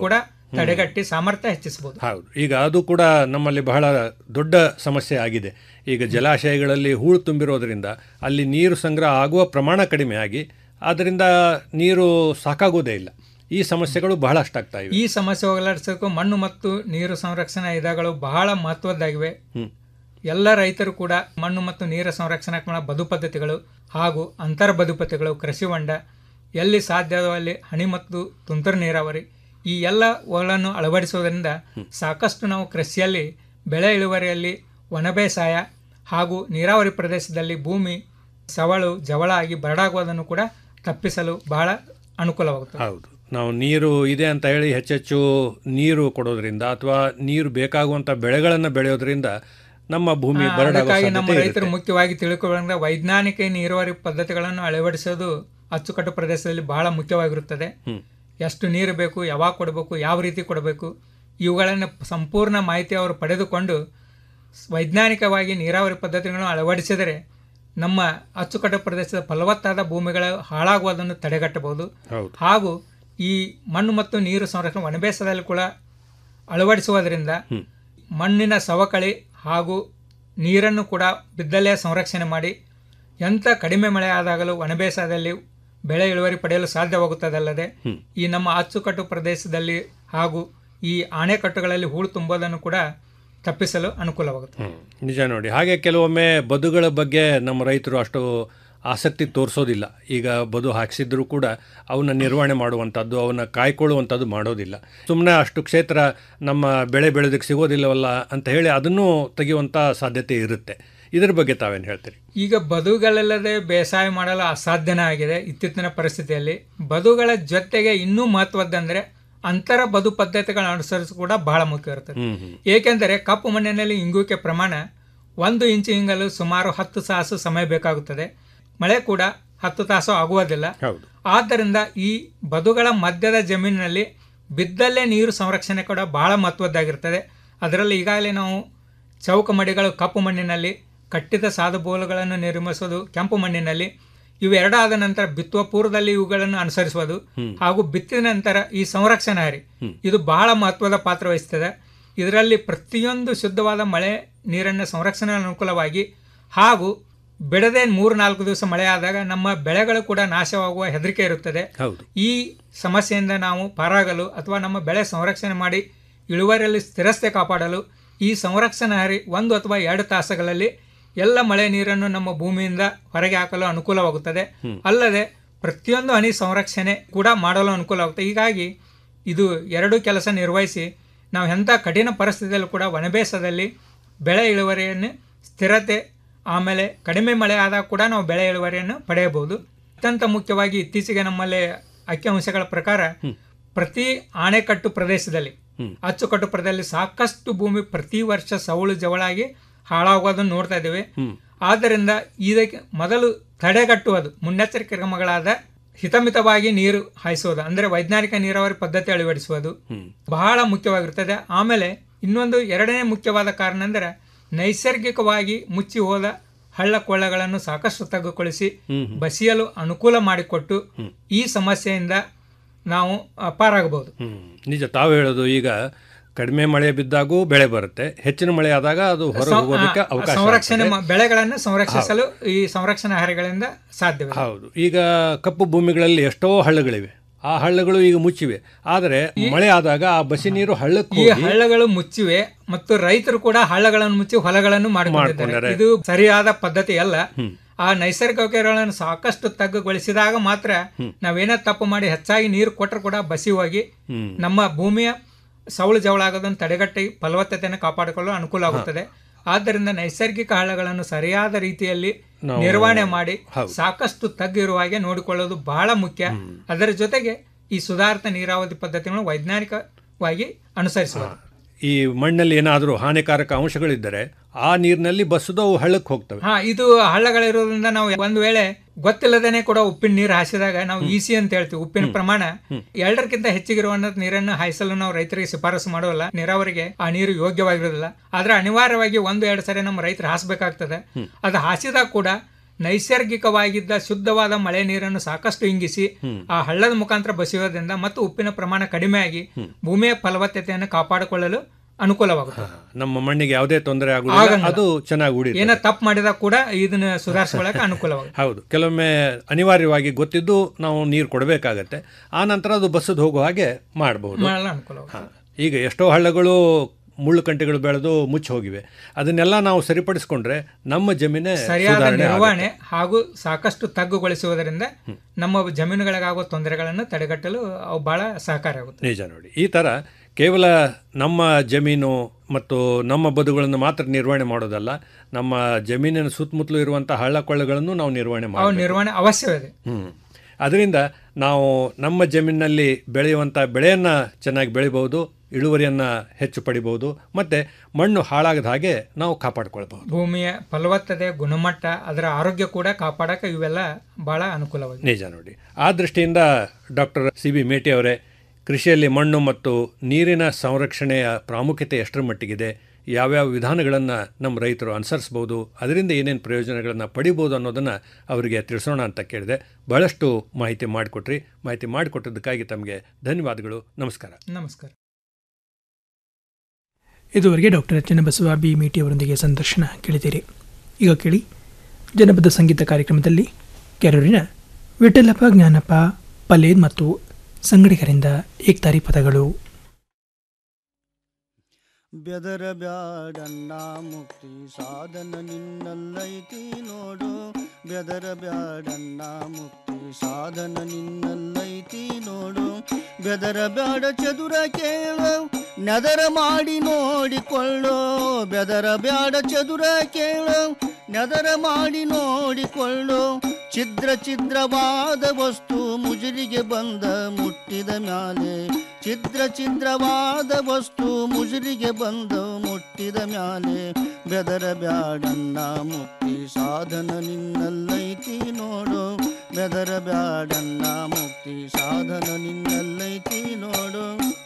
ತಡೆಗಟ್ಟಿ ಸಾಮರ್ಥ್ಯ ಹೆಚ್ಚಿಸಬಹುದು ಹೌದು ಈಗ ಅದು ಕೂಡ ನಮ್ಮಲ್ಲಿ ಬಹಳ ದೊಡ್ಡ ಸಮಸ್ಯೆ ಆಗಿದೆ ಈಗ ಜಲಾಶಯಗಳಲ್ಲಿ ಹೂಳು ತುಂಬಿರೋದ್ರಿಂದ ಅಲ್ಲಿ ನೀರು ಸಂಗ್ರಹ ಆಗುವ ಪ್ರಮಾಣ ಕಡಿಮೆ ಆಗಿ ಅದರಿಂದ ನೀರು ಸಾಕಾಗೋದೇ ಇಲ್ಲ ಈ ಸಮಸ್ಯೆಗಳು ಬಹಳಷ್ಟಾಗ್ತಾ ಇವೆ ಈ ಸಮಸ್ಯೆ ಹೋಗಲಾಡಿಸೋಕ್ಕೂ ಮಣ್ಣು ಮತ್ತು ನೀರು ಸಂರಕ್ಷಣಾ ವಿಧಾನಗಳು ಬಹಳ ಮಹತ್ವದ್ದಾಗಿವೆ ಹ್ಮ್. ಎಲ್ಲ ರೈತರು ಕೂಡ ಮಣ್ಣು ಮತ್ತು ನೀರು ಸಂರಕ್ಷಣಾತ್ಮಕ ಬದು ಪದ್ಧತಿಗಳು ಹಾಗೂ ಅಂತರ ಬದು ಪದ್ಧತಿಗಳು ಕೃಷಿ ಹೊಂಡ ಎಲ್ಲಿ ಸಾಧ್ಯವೋ ಅಲ್ಲಿ ಹನಿ ಮತ್ತು ತುಂತುರು ನೀರಾವರಿ ಈ ಎಲ್ಲಗಳನ್ನು ಅಳವಡಿಸುವುದರಿಂದ ಸಾಕಷ್ಟು ನಾವು ಕೃಷಿಯಲ್ಲಿ ಬೆಳೆ ಇಳುವರಿಯಲ್ಲಿ ಒಣ ಬೇಸಾಯ ಹಾಗೂ ನೀರಾವರಿ ಪ್ರದೇಶದಲ್ಲಿ ಭೂಮಿ ಸವಳು ಜವಳ ಆಗಿ ಬರಡಾಗುವುದನ್ನು ಕೂಡ ತಪ್ಪಿಸಲು ಬಹಳ ಅನುಕೂಲವಾಗುತ್ತದೆ ಹೌದು ನಾವು ನೀರು ಇದೆ ಅಂತ ಹೇಳಿ ಹೆಚ್ಚೆಚ್ಚು ನೀರು ಕೊಡೋದ್ರಿಂದ ಅಥವಾ ನೀರು ಬೇಕಾಗುವಂಥ ಬೆಳೆಗಳನ್ನು ಬೆಳೆಯೋದ್ರಿಂದ ನಮ್ಮ ಭೂಮಿ ಆ, ಬರಡಾಗೋ ಅದಕ್ಕಾಗಿ ನಮ್ಮ ಸಾಧ್ಯತೆ ರೈತರು ಇರುತ್ತೆ. ಮುಖ್ಯವಾಗಿ ತಿಳ್ಕೊಳ್ಳೋದ್ರಿಂದ ವೈಜ್ಞಾನಿಕ ನೀರಾವರಿ ಪದ್ಧತಿಗಳನ್ನು ಅಳವಡಿಸೋದು ಅಚ್ಚುಕಟ್ಟು ಪ್ರದೇಶದಲ್ಲಿ ಬಹಳ ಮುಖ್ಯವಾಗಿರುತ್ತದೆ ಹ್ಮ್. ಎಷ್ಟು ನೀರು ಬೇಕು ಯಾವಾಗ ಕೊಡಬೇಕು ಯಾವ ರೀತಿ ಕೊಡಬೇಕು ಇವುಗಳನ್ನು ಸಂಪೂರ್ಣ ಮಾಹಿತಿ ಅವರು ಪಡೆದುಕೊಂಡು ವೈಜ್ಞಾನಿಕವಾಗಿ ನೀರಾವರಿ ಪದ್ಧತಿಗಳನ್ನು ಅಳವಡಿಸಿದರೆ ನಮ್ಮ ಅಚ್ಚುಕಟ್ಟು ಪ್ರದೇಶದ ಫಲವತ್ತಾದ ಭೂಮಿಗಳ ಹಾಳಾಗುವುದನ್ನು ತಡೆಗಟ್ಟಬಹುದು ಹೌದು. ಹಾಗೂ ಈ ಮಣ್ಣು ಮತ್ತು ನೀರು ಸಂರಕ್ಷಣೆ ವನಬೇಸದಲ್ಲಿ ಕೂಡ ಅಳವಡಿಸುವುದರಿಂದ ಮಣ್ಣಿನ ಸವಕಳಿ ಹಾಗೂ ನೀರನ್ನು ಕೂಡ ಬಿದ್ದಲ್ಲೇ ಸಂರಕ್ಷಣೆ ಮಾಡಿ ಎಂಥ ಕಡಿಮೆ ಮಳೆ ಆದಾಗಲೂ ಒಣಬೇಸಾಯದಲ್ಲಿ ಬೆಳೆ ಇಳುವರಿ ಪಡೆಯಲು ಸಾಧ್ಯವಾಗುತ್ತದಲ್ಲದೆ ಹ್ಮ್. ಈ ನಮ್ಮ ಅಚ್ಚುಕಟ್ಟು ಪ್ರದೇಶದಲ್ಲಿ ಹಾಗೂ ಈ ಆಣೆಕಟ್ಟುಗಳಲ್ಲಿ ಹೂಳು ತುಂಬೋದನ್ನು ಕೂಡ ತಪ್ಪಿಸಲು ಅನುಕೂಲವಾಗುತ್ತೆ ಹ್ಮ್. ನಿಜ ನೋಡಿ ಹಾಗೆ ಕೆಲವೊಮ್ಮೆ ಬದುಗಳ ಬಗ್ಗೆ ನಮ್ಮ ರೈತರು ಅಷ್ಟು ಆಸಕ್ತಿ ತೋರಿಸೋದಿಲ್ಲ ಈಗ ಬದು ಹಾಕಿಸಿದ್ರು ಕೂಡ ಅವನ್ನ ನಿರ್ವಹಣೆ ಮಾಡುವಂಥದ್ದು ಅವನ್ನ ಕಾಯ್ಕೊಳ್ಳುವಂಥದ್ದು ಮಾಡೋದಿಲ್ಲ ಸುಮ್ಮನೆ ಅಷ್ಟು ಕ್ಷೇತ್ರ ನಮ್ಮ ಬೆಳೆ ಬೆಳೆದಕ್ಕೆ ಸಿಗೋದಿಲ್ಲವಲ್ಲ ಅಂತ ಹೇಳಿ ಅದನ್ನೂ ತೆಗೆಯುವಂಥ ಸಾಧ್ಯತೆ ಇರುತ್ತೆ ಇದ್ರ ಬಗ್ಗೆ ತಾವೇನು ಹೇಳ್ತೀರಿ ಈಗ ಬದುಗಳಿಲ್ಲದೆ ಬೇಸಾಯ ಮಾಡಲು ಅಸಾಧ್ಯನೇ ಆಗಿದೆ ಇತ್ತೀಚಿನ ಪರಿಸ್ಥಿತಿಯಲ್ಲಿ ಬದುಗಳ ಜೊತೆಗೆ ಇನ್ನೂ ಮಹತ್ವದ್ದಂದ್ರೆ ಅಂತರ ಬದು ಪದ್ಧತಿಗಳನ್ನು ಅನುಸರಿಸ ಕೂಡ ಬಹಳ ಮುಖ್ಯ ಇರುತ್ತದೆ ಹ್ಮ್ ಹ್ಮ್ ಏಕೆಂದರೆ ಕಪ್ಪು ಮಣ್ಣಿನಲ್ಲಿ ಇಂಗುವಿಕೆ ಪ್ರಮಾಣ ಒಂದು ಇಂಚು ಇಂಗಲು ಸುಮಾರು ಹತ್ತು ತಾಸು ಸಮಯ ಬೇಕಾಗುತ್ತದೆ ಮಳೆ ಕೂಡ ಹತ್ತು ತಾಸು ಆಗುವುದಿಲ್ಲ ಹೌದು ಆದ್ದರಿಂದ ಈ ಬದುಗಳ ಮಧ್ಯದ ಜಮೀನಿನಲ್ಲಿ ಬಿದ್ದಲ್ಲೇ ನೀರು ಸಂರಕ್ಷಣೆ ಕೂಡ ಬಹಳ ಮಹತ್ವದ್ದಾಗಿರ್ತದೆ ಅದರಲ್ಲಿ ಈಗಾಗಲೇ ನಾವು ಚೌಕ ಮಡಿಗಳು ಕಪ್ಪು ಮಣ್ಣಿನಲ್ಲಿ ಕಟ್ಟಿದ ಸಾದುಬೋಲುಗಳನ್ನು ನಿರ್ಮಿಸೋದು ಕೆಂಪು ಮಣ್ಣಿನಲ್ಲಿ ಇವೆರಡಾದ ನಂತರ ಬಿತ್ತುವ ಪೂರ್ವದಲ್ಲಿ ಇವುಗಳನ್ನು ಅನುಸರಿಸುವುದು ಹ್ಮ್. ಹಾಗೂ ಬಿತ್ತಿದ ನಂತರ ಈ ಸಂರಕ್ಷಣಾ ಹರಿ ಹ್ಮ್. ಇದು ಬಹಳ ಮಹತ್ವದ ಪಾತ್ರ ವಹಿಸ್ತದೆ ಇದರಲ್ಲಿ ಪ್ರತಿಯೊಂದು ಶುದ್ಧವಾದ ಮಳೆ ನೀರನ್ನು ಸಂರಕ್ಷಣೆ ಅನುಕೂಲವಾಗಿ ಹಾಗೂ ಬಿಡದೆ ಮೂರು ನಾಲ್ಕು ದಿವಸ ಮಳೆ ಆದಾಗ ನಮ್ಮ ಬೆಳೆಗಳು ಕೂಡ ನಾಶವಾಗುವ ಹೆದರಿಕೆ ಇರುತ್ತದೆ ಹೌದು ಈ ಸಮಸ್ಯೆಯಿಂದ ನಾವು ಪಾರಾಗಲು ಅಥವಾ ನಮ್ಮ ಬೆಳೆ ಸಂರಕ್ಷಣೆ ಮಾಡಿ ಇಳುವರಿಯಲ್ಲಿ ಸ್ಥಿರತೆ ಕಾಪಾಡಲು ಈ ಸಂರಕ್ಷಣಾ ಹರಿ ಒಂದು ಅಥವಾ ಎರಡು ತಾಸುಗಳಲ್ಲಿ ಎಲ್ಲ ಮಳೆ ನೀರನ್ನು ನಮ್ಮ ಭೂಮಿಯಿಂದ ಹೊರಗೆ ಹಾಕಲು ಅನುಕೂಲವಾಗುತ್ತದೆ ಹ್ಮ್. ಅಲ್ಲದೆ ಪ್ರತಿಯೊಂದು ಹನಿ ಸಂರಕ್ಷಣೆ ಕೂಡ ಮಾಡಲು ಅನುಕೂಲವಾಗುತ್ತೆ ಹೀಗಾಗಿ ಇದು ಎರಡು ಕೆಲಸ ನಿರ್ವಹಿಸಿ ನಾವು ಎಂಥ ಕಠಿಣ ಪರಿಸ್ಥಿತಿಯಲ್ಲೂ ಕೂಡ ವನಬೇಸದಲ್ಲಿ ಬೆಳೆ ಇಳುವರಿಯನ್ನು ಸ್ಥಿರತೆ ಆಮೇಲೆ ಕಡಿಮೆ ಮಳೆ ಆದಾಗ ಕೂಡ ನಾವು ಬೆಳೆ ಇಳುವರಿಯನ್ನು ಪಡೆಯಬಹುದು ಅತ್ಯಂತ ಮುಖ್ಯವಾಗಿ ಇತ್ತೀಚೆಗೆ ನಮ್ಮಲ್ಲಿ ಅಂಕಿಅಂಶಗಳ ಪ್ರಕಾರ ಪ್ರತಿ ಆಣೆಕಟ್ಟು ಪ್ರದೇಶದಲ್ಲಿ ಹ್ಮ್. ಅಚ್ಚುಕಟ್ಟು ಪ್ರದೇಶದಲ್ಲಿ ಸಾಕಷ್ಟು ಭೂಮಿ ಪ್ರತಿ ವರ್ಷ ಸವಳು ಜವಳಾಗಿ ಹಾಳಾಗೋದನ್ನು ನೋಡ್ತಾ ಇದ್ದೇವೆ ಹ್ಮ್. ಆದ್ದರಿಂದ ಇದಕ್ಕೆ ಮೊದಲು ತಡೆಗಟ್ಟುವುದು ಮುನ್ನೆಚ್ಚರಿಕೆ ಕ್ರಮಗಳಾದ ಹಿತಮಿತವಾಗಿ ನೀರು ಹಾಯಿಸುವುದು ಅಂದರೆ ವೈಜ್ಞಾನಿಕ ನೀರಾವರಿ ಪದ್ಧತಿ ಅಳವಡಿಸುವುದು ಹ್ಮ್. ಬಹಳ ಮುಖ್ಯವಾಗಿರುತ್ತದೆ ಆಮೇಲೆ ಇನ್ನೊಂದು ಎರಡನೇ ಮುಖ್ಯವಾದ ಕಾರಣ ಅಂದರೆ ನೈಸರ್ಗಿಕವಾಗಿ ಮುಚ್ಚಿ ಹೋದ ಹಳ್ಳ ಕೊಳ್ಳಗಳನ್ನು ಸಾಕಷ್ಟು ತಗ್ಗುಗೊಳಿಸಿ ಹ್ಮ್ ಹ್ಮ್. ಬಸಿಯಲು ಅನುಕೂಲ ಮಾಡಿಕೊಟ್ಟು ಹ್ಮ್. ಈ ಸಮಸ್ಯೆಯಿಂದ ನಾವು ಅ, ಪಾರಾಗಬಹುದು ಹ್ಮ್. ನಿಜ ತಾವು ಹೇಳೋದು ಈಗ ಕಡಿಮೆ ಮಳೆ ಬಿದ್ದಾಗೂ ಬೆಳೆ ಬರುತ್ತೆ ಹೆಚ್ಚಿನ ಮಳೆ ಆದಾಗ ಅದು ಹೊರ ಸಂ- ಹೋಗೋದಕ್ಕೆ ಆ, ಅವಕಾಶ ಸಂರಕ್ಷಣೆ ಆಗ್ತದೆ. ಮಾ- ಬೆಳೆಗಳನ್ನು ಸಂರಕ್ಷಿಸಲು ಈ ಸಂರಕ್ಷಣಾ ಹರಿಗಳಿಂದ ಸಾಧ್ಯವಿದೆ ಹೌದು ಈಗ ಕಪ್ಪು ಭೂಮಿಗಳಲ್ಲಿ ಎಷ್ಟೋ ಹಳ್ಳಗಳಿವೆ ಆ ಹಳ್ಳಗಳು ಈಗ ಮುಚ್ಚಿವೆ ಆದರೆ ಮಳೆ ಆದಾಗ ಆ ಬಸಿ ನೀರು ಹಳ್ಳಕ್ಕೆ ಈ ಹೋಗಿ ಹಳ್ಳಗಳು ಮುಚ್ಚಿವೆ ಮತ್ತು ರೈತರು ಕೂಡ ಹಳ್ಳಗಳನ್ನು ಮುಚ್ಚಿ ಹೊಲಗಳನ್ನು ಮಾಡಿಕೊಂಡಿದ್ದಾರೆ ಮಾಡ್ಕೊಂಡಿದ್ದಾರೆ. ಇದು ಸರಿಯಾದ ಪದ್ಧತಿ ಅಲ್ಲ ಹ್ಮ್. ಆ ನೈಸರ್ಗಿಕ ಕೆರೆಗಳನ್ನು ಸಾಕಷ್ಟು ತಗ್ಗುಗೊಳಿಸಿದಾಗ ಮಾತ್ರ ಹ್ಮ್. ನಾವೇನೇ ತಪ್ಪು ಮಾಡಿ ಹೆಚ್ಚಾಗಿ ನೀರು ಕೊಟ್ಟರು ಕೂಡ ಬಸಿ ಹೋಗಿ ಹ್ಮ್. ನಮ್ಮ ಭೂಮಿಯ ಸವಳು ಜವಳಾಗೋದನ್ನು ತಡೆಗಟ್ಟಿ ಫಲವತ್ತತೆಯನ್ನು ಕಾಪಾಡಿಕೊಳ್ಳಲು ಅನುಕೂಲ ಆಗುತ್ತದೆ ಆದ್ದರಿಂದ ನೈಸರ್ಗಿಕ ಹಳ್ಳಗಳನ್ನು ಸರಿಯಾದ ರೀತಿಯಲ್ಲಿ ನಾವು- ನಿರ್ವಹಣೆ ಮಾಡಿ ಹೌದು. ಸಾಕಷ್ಟು ತಗ್ಗಿರುವ ಹಾಗೆ ನೋಡಿಕೊಳ್ಳೋದು ಬಹಳ ಮುಖ್ಯ ಅದರ ಜೊತೆಗೆ ಈ ಸುಧಾರಿತ ನೀರಾವರಿ ಪದ್ಧತಿಗಳನ್ನು ವೈಜ್ಞಾನಿಕವಾಗಿ ಅನುಸರಿಸುವುದು ಈ ಮಣ್ಣಲ್ಲಿ ಏನಾದರೂ ಹಾನಿಕಾರಕ ಅಂಶಗಳಿದ್ದರೆ ಆ ನೀರಿನಲ್ಲಿ ಬಸ್ಸದು ಅವು ಹಳ್ಳಕ್ಕೆ ಹೋಗ್ತವೆ ಹಾ ಇದು ಹಳ್ಳಗಳಿರೋದ್ರಿಂದ ನಾವು ಒಂದು ವೇಳೆ ಗೊತ್ತಿಲ್ಲದೇನೆ ಕೂಡ ಉಪ್ಪಿನ ನೀರು ಹಾಯಿಸಿದಾಗ ನಾವು ಈಸಿ ಅಂತ ಹೇಳ್ತೀವಿ ಉಪ್ಪಿನ ಪ್ರಮಾಣ ಎರಡಕ್ಕಿಂತ ಹೆಚ್ಚಿಗಿರುವ ನೀರನ್ನು ಹಾಯಿಸಲು ನಾವು ರೈತರಿಗೆ ಶಿಫಾರಸು ಮಾಡೋಲ್ಲ ನೀರಾವರಿಗೆ ಆ ನೀರು ಯೋಗ್ಯವಾಗಿರೋದಿಲ್ಲ ಆದ್ರೆ ಅನಿವಾರ್ಯವಾಗಿ ಒಂದು ಎರಡು ಸರಿ ನಮ್ಮ ರೈತರು ಹಾಸಬೇಕಾಗ್ತದೆ ಅದು ಹಾಸಿದಾಗ ಕೂಡ ನೈಸರ್ಗಿಕವಾಗಿದ್ದ ಶುದ್ಧವಾದ ಮಳೆ ನೀರನ್ನು ಸಾಕಷ್ಟು ಇಂಗಿಸಿ ಆ ಹಳ್ಳದ ಮುಖಾಂತರ ಬಸಿಯೋದ್ರಿಂದ ಮತ್ತು ಉಪ್ಪಿನ ಪ್ರಮಾಣ ಕಡಿಮೆಯಾಗಿ ಭೂಮಿಯ ಫಲವತ್ತತೆಯನ್ನು ಕಾಪಾಡಿಕೊಳ್ಳಲು ಅನುಕೂಲವಾಗುತ್ತೆ ನಮ್ಮ ಮಣ್ಣಿಗೆ ಯಾವುದೇ ತೊಂದರೆ ಆಗುವುದಿಲ್ಲ ಆಗಂಗಿಲ್ಲ. ಅದು ಚೆನ್ನಾಗಿ ಉಳಿಯುತ್ತೆ ಏನೋ ತಪ್ಪು ಮಾಡಿದಾಗ ಕೂಡ ಇದನ್ನ ಸುಧಾರಿಸ್ಕೊಳ್ಳಕ್ಕೆ ಅನುಕೂಲವಾಗುತ್ತೆ ಹೌದು ಕೆಲವೊಮ್ಮೆ ಅನಿವಾರ್ಯವಾಗಿ ಗೊತ್ತಿದ್ದು ನಾವು ನೀರು ಕೊಡಬೇಕಾಗತ್ತೆ ಆ ನಂತರ ಅದು ಬಸ್ಸದ್ದು ಹೋಗೋ ಹಾಗೆ ಮಾಡಬಹುದು ಮಾಡಲು ಅನುಕೂಲವಾಗುತ್ತೆ ಈಗ ಎಷ್ಟೋ ಹಳ್ಳಗಳು ಮುಳ್ಳು ಕಂಟಿಗಳು ಬೆಳೆದು ಮುಚ್ಚಿ ಹೋಗಿವೆ ಅದನ್ನೆಲ್ಲ ನಾವು ಸರಿಪಡಿಸ್ಕೊಂಡ್ರೆ ನಮ್ಮ ಜಮೀನೇ ಸರಿಯಾದ ಸುಧಾರಣೆ ನಿರ್ವಹಣೆ ಹಾಗೂ ಸಾಕಷ್ಟು ತಗ್ಗುಗೊಳಿಸುವುದರಿಂದ ನಮ್ಮ ಜಮೀನುಗಳಿಗಾಗುವ ತೊಂದರೆಗಳನ್ನು ತಡೆಗಟ್ಟಲು ಅವು ಬಹಳ ಸಹಕಾರಿಯಾಗುತ್ತೆ ನಿಜ ನೋಡಿ ಈ ಥರ ಕೇವಲ ನಮ್ಮ ಜಮೀನು ಮತ್ತು ನಮ್ಮ ಬದುಗಳನ್ನು ಮಾತ್ರ ನಿರ್ವಹಣೆ ಮಾಡೋದಲ್ಲ ನಮ್ಮ ಜಮೀನಿನ ಸುತ್ತಮುತ್ತಲು ಇರುವಂಥ ಹಳ್ಳ ಕೊಳ್ಳಗಳನ್ನು ನಾವು ನಿರ್ವಹಣೆ ಅವು ಮಾಡಬೇಕು ನಿರ್ವಹಣೆ ಅವಶ್ಯವಿದೆ ಹ್ಮ್ ಅದರಿಂದ ನಾವು ನಮ್ಮ ಜಮೀನಿನಲ್ಲಿ ಬೆಳೆಯುವಂಥ ಬೆಳೆಯನ್ನು ಚೆನ್ನಾಗಿ ಬೆಳಿಬಹುದು ಇಳುವರಿಯನ್ನು ಹೆಚ್ಚು ಪಡಿಬಹುದು ಮತ್ತು ಮಣ್ಣು ಹಾಳಾಗದ ಹಾಗೆ ನಾವು ಕಾಪಾಡ್ಕೊಳ್ಬಹುದು ಭೂಮಿಯ ಫಲವತ್ತತೆ ಗುಣಮಟ್ಟ ಅದರ ಆರೋಗ್ಯ ಕೂಡ ಕಾಪಾಡಕ್ಕೆ ಇವೆಲ್ಲ ಬಹಳ ಅನುಕೂಲವಾಗಿದೆ ನಿಜ ನೋಡಿ ಆ ದೃಷ್ಟಿಯಿಂದ ಡಾಕ್ಟರ್ ಸಿ ಬಿ ಮೇಟಿ ಅವರೇ ಕೃಷಿಯಲ್ಲಿ ಮಣ್ಣು ಮತ್ತು ನೀರಿನ ಸಂರಕ್ಷಣೆಯ ಪ್ರಾಮುಖ್ಯತೆ ಎಷ್ಟರ ಮಟ್ಟಿಗಿದೆ ಯಾವ್ಯಾವ ವಿಧಾನಗಳನ್ನು ನಮ್ಮ ರೈತರು ಅನುಸರಿಸ್ಬೋದು ಅದರಿಂದ ಏನೇನು ಪ್ರಯೋಜನಗಳನ್ನು ಪಡಿಬೋದು ಅನ್ನೋದನ್ನು ಅವರಿಗೆ ತಿಳಿಸೋಣ ಅಂತ ಕೇಳಿದೆ ಬಹಳಷ್ಟು ಮಾಹಿತಿ ಮಾಡಿಕೊಟ್ರಿ ಮಾಹಿತಿ ಮಾಡಿಕೊಟ್ಟಿದ್ದಕ್ಕಾಗಿ ತಮಗೆ ಧನ್ಯವಾದಗಳು ನಮಸ್ಕಾರ ನಮಸ್ಕಾರ ಇದುವರೆಗೆ ಡಾಕ್ಟರ್ ಚನ್ನಬಸವ ಬಿ ಮೇಟಿ ಅವರೊಂದಿಗೆ ಸಂದರ್ಶನ ಕೇಳಿದ್ದೀರಿ ಈಗ ಕೇಳಿ ಜನಪದ ಸಂಗೀತ ಕಾರ್ಯಕ್ರಮದಲ್ಲಿ ಕೆರೂರಿನ ವಿಠಲಪ್ಪ ಜ್ಞಾನಪ್ಪ ಪಲೇದ್ ಮತ್ತು ಸಂಗಡಿಗರಿಂದ ಏಕ್ತಾರಿ ಪದಗಳು ಬೆದರ ಬ್ಯಾಡಣ್ಣ ಮುಕ್ತಿ ಸಾಧನ ನಿನ್ನಲ್ಲೈತಿ ನೋಡು ಬೆದರ ಬ್ಯಾಡಣ್ಣ ಮುಕ್ತಿ ಸಾಧನ ನಿನ್ನಲ್ಲೈತಿ ನೋಡು ಬೆದರ ಬ್ಯಾಡ ಚದುರ ಕೇಳು ನೆದರ ಮಾಡಿ ನೋಡಿಕೊಳ್ಳೋ ಬೆದರ ಬ್ಯಾಡ ಚದುರ ಕೇಳು ನೆದರ ಮಾಡಿ ನೋಡಿಕೊಳ್ಳೋ ಛಿದ್ರ ಛಿದ್ರವಾದ ವಸ್ತು ಮುಜುರಿಗೆ ಬಂದ ಮುಟ್ಟಿದ ಮ್ಯಾಲೆ ಛಿದ್ರ ಛಿದ್ರವಾದ ವಸ್ತು ಮುಜುರಿಗೆ ಬಂದ ಮುಟ್ಟಿದ ಮ್ಯಾಲೆ ಬೆದರ ಬ್ಯಾಡಣ್ಣ ಮುಕ್ತಿ ಸಾಧನ ನಿನ್ನಲ್ಲೈತಿ ನೋಡು ಬೆದರ ಬ್ಯಾಡಣ್ಣ ಮುಕ್ತಿ ಸಾಧನ ನಿನ್ನಲ್ಲೈತಿ ನೋಡು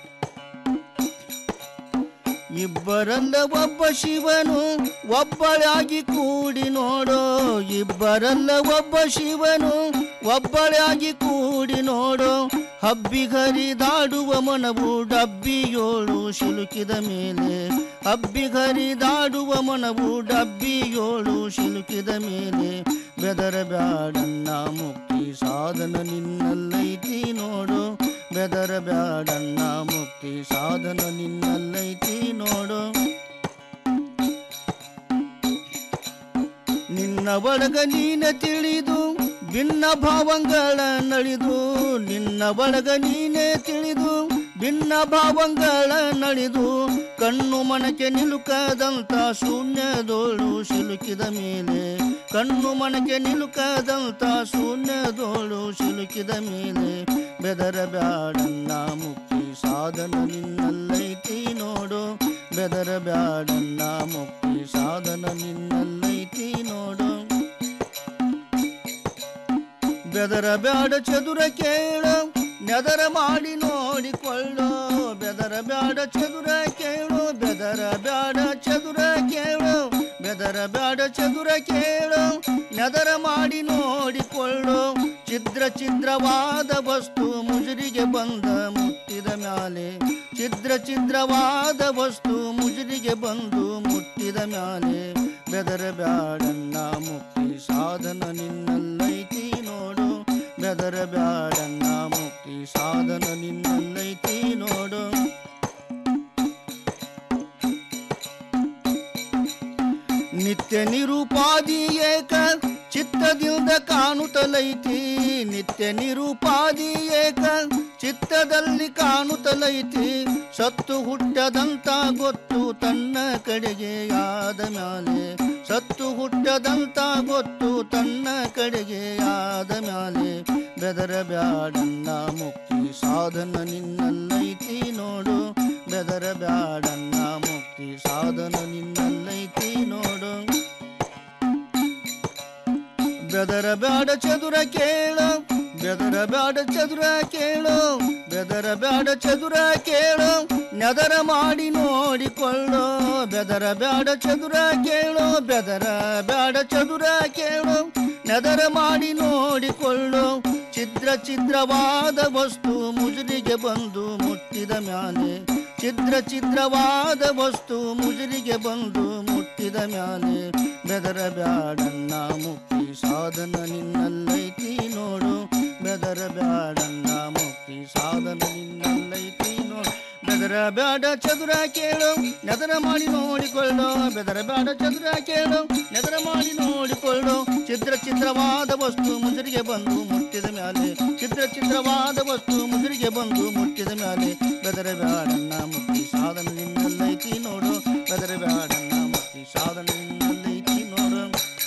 ಇಬ್ಬರಲ್ಲ ಒಬ್ಬ ಶಿವನು ಒಬ್ಬಳಾಗಿ ಕೂಡಿ ನೋಡೋ ಇಬ್ಬರಲ್ಲ ಒಬ್ಬ ಶಿವನು ಒಬ್ಬಳಾಗಿ ಕೂಡಿ ನೋಡೋ ಹಬ್ಬಿಗರಿದಾಡುವ ಮನವು ಡಬ್ಬಿಯೋಳು ಸಿಲುಕಿದ ಮೇಲೆ ಹಬ್ಬಿಗರಿದಾಡುವ ಮನವು ಡಬ್ಬಿಯೋಳು ಸಿಲುಕಿದ ಮೇಲೆ ಬೆದರ ಬ್ಯಾಡಣ್ಣ ಮುಕ್ತಿ ಸಾಧನ ನಿನ್ನಲ್ಲೈತಿ ನೋಡು ಬೆದರ ಬ್ಯಾಡಣ್ಣ ಮುಕ್ತಿ ಸಾಧನ ನಿನ್ನಲ್ಲೈತಿ ನೋಡು ನಿನ್ನ ಒಳಗ ನೀನ ತಿಳಿದು ಭಿನ್ನ ಭಾವಂಗಳ ನಳಿದು ನಿನ್ನ ಒಳಗ ನೀನೇ ತಿಳಿದು ಭಿನ್ನ ಭಾವಂಗಳ ನಳಿದು ಕಣ್ಣು ಮನಕ್ಕೆ ನಿಲುಕದಂತ ಶೂನ್ಯದೋಳು ಸಿಲುಕಿದ ಮೇಲೆ ಕಣ್ಣು ಮನಕ್ಕೆ ನಿಲುಕದಂತ ಶೂನ್ಯದೋಳು ಸಿಲುಕಿದ ಮೇಲೆ ಬೆದರ ಬ್ಯಾಡಣ್ಣ ಮುಕ್ತಿ ಸಾಧನ ನಿನ್ನಲ್ಲೈತಿ ನೋಡು ಬೆದರ ಬ್ಯಾಡಣ್ಣ ಮುಕ್ತಿ ಸಾಧನ ನಿನ್ನಲ್ಲೈತಿ ನೋಡು ಬೆದರ ಬ್ಯಾಡ ಚದುರ ಕೇಳು ನೆದರ ಮಾಡಿ ನೋಡಿಕೊಳ್ಳೋ ಬೆದರ ಬ್ಯಾಡ ಚದುರ ಕೇಳು ಬೆದರ ಬ್ಯಾಡ ಚದುರ ಕೇಳು ಬೆದರ ಬ್ಯಾಡ ಚದುರ ಕೇಳು ನೆದರ ಮಾಡಿ ನೋಡಿಕೊಳ್ಳೋ ಛಿದ್ರ ಛಿದ್ರವಾದ ವಸ್ತು ಮುಜುರಿಗೆ ಬಂದ ಮುಟ್ಟಿದ ಮ್ಯಾಲೆ ಛಿದ್ರ ಛಿದ್ರವಾದ ವಸ್ತು ಮುಜುರಿಗೆ ಬಂದು ಮುಟ್ಟಿದ ಮ್ಯಾಲೆ ಬೆದರ ಬ್ಯಾಡಣ್ಣ ಮುಕ್ತಿ ಸಾಧನ ನಿನ್ನಲ್ಲೈತಿ ನೋಡು ಬೆದರ ಬ್ಯಾಡಣ್ಣ ಮುಕ್ತಿ ಸಾಧನ ನಿನ್ನಲ್ಲೈತಿ ನೋಡು ನಿತ್ಯ ನಿರೂಪಾದಿ ಏಕ ಚಿತ್ತದಿಂದ ಕಾಣುತ್ತಲೈತಿ ನಿತ್ಯ ನಿರೂಪಾದಿ ಏಕ ಚಿತ್ತದಲ್ಲಿ ಕಾಣುತ್ತಲೈತಿ ಸತ್ತು ಹುಟ್ಟದಂತ ಗೊತ್ತು ತನ್ನ ಕಡೆಗೆ ಆದ ಮ್ಯಾಲೆ ಸತ್ತು ಹುಟ್ಟದಂತ ಗೊತ್ತು ತನ್ನ ಕಡೆಗೆ ಆದ ಮ್ಯಾಲೆ ಬೆದರ ಬ್ಯಾಡಣ್ಣ ಮುಕ್ತಿ ಸಾಧನ ನಿನ್ನಲ್ಲೈತಿ ನೋಡು ಬೆದರ ಬ್ಯಾಡಣ್ಣ ಮುಕ್ತಿ ಸಾಧನ ನಿನ್ನಲ್ಲೈತಿ ನೋಡು ಬೆದರ ಬ್ಯಾಡ ಚದುರ ಕೇಳು ಬೆದರ ಬ್ಯಾಡ ಚದುರ ಕೇಳು ಬೆದರ ಬ್ಯಾಡ ಚದುರ ಕೇಳು ನೆದರ ಮಾಡಿ ನೋಡಿಕೊಳ್ಳೋ ಬೆದರ ಬ್ಯಾಡ ಚದುರ ಕೇಳು ಬೆದರ ಬ್ಯಾಡ ಚದುರ ಕೇಳು ನೆದರ ಮಾಡಿ ನೋಡಿಕೊಳ್ಳು ಛಿದ್ರ ಛಿದ್ರವಾದ ವಸ್ತು ಮುಜುರಿಗೆ ಬಂದು ಮುಟ್ಟಿದ ಮ್ಯಾಲೆ ಛಿದ್ರ ಛಿದ್ರವಾದ ವಸ್ತು ಮುಜುರಿಗೆ ಬಂದು ಮುಟ್ಟಿದ ಮ್ಯಾಲೆ ಬೆದರ ಬ್ಯಾಡನ್ನ ಮುಕ್ತಿ ಸಾಧನ ನಿನ್ನಲ್ಲೈತಿ ನೋಡು ಬೆದರ ಬ್ಯಾಡನ್ನ ಮುಕ್ತಿ ಸಾಧನ ನಿನ್ನಲ್ಲೈತಿ ನೋಡು ಬೆದರ ಬ್ಯಾಡ ಚದುರ ಕೇಳು ನೆದರ ಮಾಡಿ ನೋಡಿಕೊಳ್ಳು ಬೆದರ ಬ್ಯಾಡ ಚದುರ ಕೇಳು ನೆದರ ಮಾಡಿ ನೋಡಿಕೊಳ್ಳು ಚಿದ್ರ ಚಿತ್ರವಾದ ವಸ್ತು ಮುಜುರಿಗೆ ಬಂದು ಮುಟ್ಟಿದ ಮ್ಯಾಲೆ ಚಿತ್ರ ಚಿತ್ರವಾದ ವಸ್ತು ಮುಜುರಿಗೆ ಬಂದು ಮುಟ್ಟಿದ ಮ್ಯಾಲೆ ಬೆದರ ಬ್ಯಾಡನ್ನ ಮುಕ್ತಿ ಸಾಧನ ನಿನ್ನಲ್ಲೈತಿ ನೋಡು ಬೆದರ ಬ್ಯಾಡನ್ನ ಮುಕ್ತಿ ಸಾಧನ ನಿನ್ನಲ್ಲೈತಿ ನೋಡು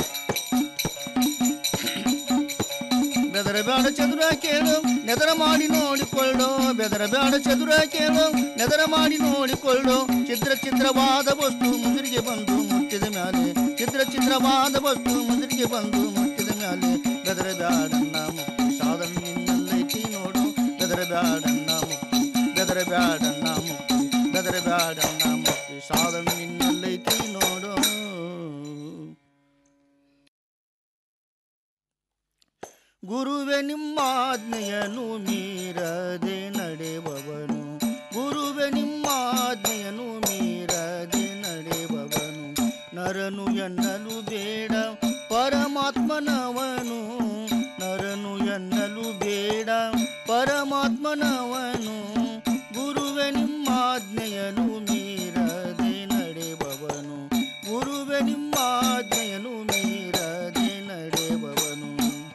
ಬೆದರ ಬ್ಯಾಡ ಚದುರ ಕೇಳು ನೆದರ ಮಾಡಿ ನೋಡಿಕೊಳ್ಳು ಬೆದರ ಬ್ಯಾಡ ಚದುರ ಕೇಳು ನೆದರ ಮಾಡಿ ನೋಡಿಕೊಳ್ಳು ಚಿತ್ರ ಚಿತ್ರವಾದ ವಸ್ತು ಮುದುರಿಗೆ ಬಂದು ಮುಟ್ಟಿದ ಮ್ಯಾಲೆ ಚಿತ್ರ ಚಿತ್ರವಾದ ವಸ್ತು ಮುದುರಿಗೆ ಬಂದು ಮುಟ್ಟಿದ ಮ್ಯಾಲೆ ಬೆದರ ಬ್ಯಾಡನ್ನ ಮುಕ್ತಿ ಸಾಧನ ನಿನ್ನಲ್ಲೈತಿ ನೋಡು ಬೆದರ ಬ್ಯಾಡನ್ನ ಮುಕ್ತಿ ಬೆದರ ಬ್ಯಾಡನ್ನ ಮುಕ್ತಿ ಬೆದರ ಬ್ಯಾಡನ್ನ ಮುಕ್ತಿ ಸಾಧನ ನಿನ್ನಲ್ಲೈತಿ ನೋಡು ಗುರುವೆ ನಿಮ್ಮಾಜ್ಞೆಯನ್ನು ಮೀರದೆ ನಡೆಬವನು ಗುರುವೆ ನಿಮ್ಮಾಜ್ಞೆಯನ್ನು ಮೀರದೆ ನಡೆಬವನು ನರನು ಎನ್ನಲು ಬೇಡ ಪರಮಾತ್ಮನವನು ನರನು ಎನ್ನಲು ಬೇಡ ಪರಮಾತ್ಮನವನು ಗುರುವೆ ನಿಮ್ಮಾಜ್ಞೆಯನ್ನು ಮೀರದೆ ನಡೆಬವನು ಗುರುವೆ ನಿಮ್ಮಾಜ್ಞೆಯನ್ನು ಮೀರದೆ ನಡೆಬವನು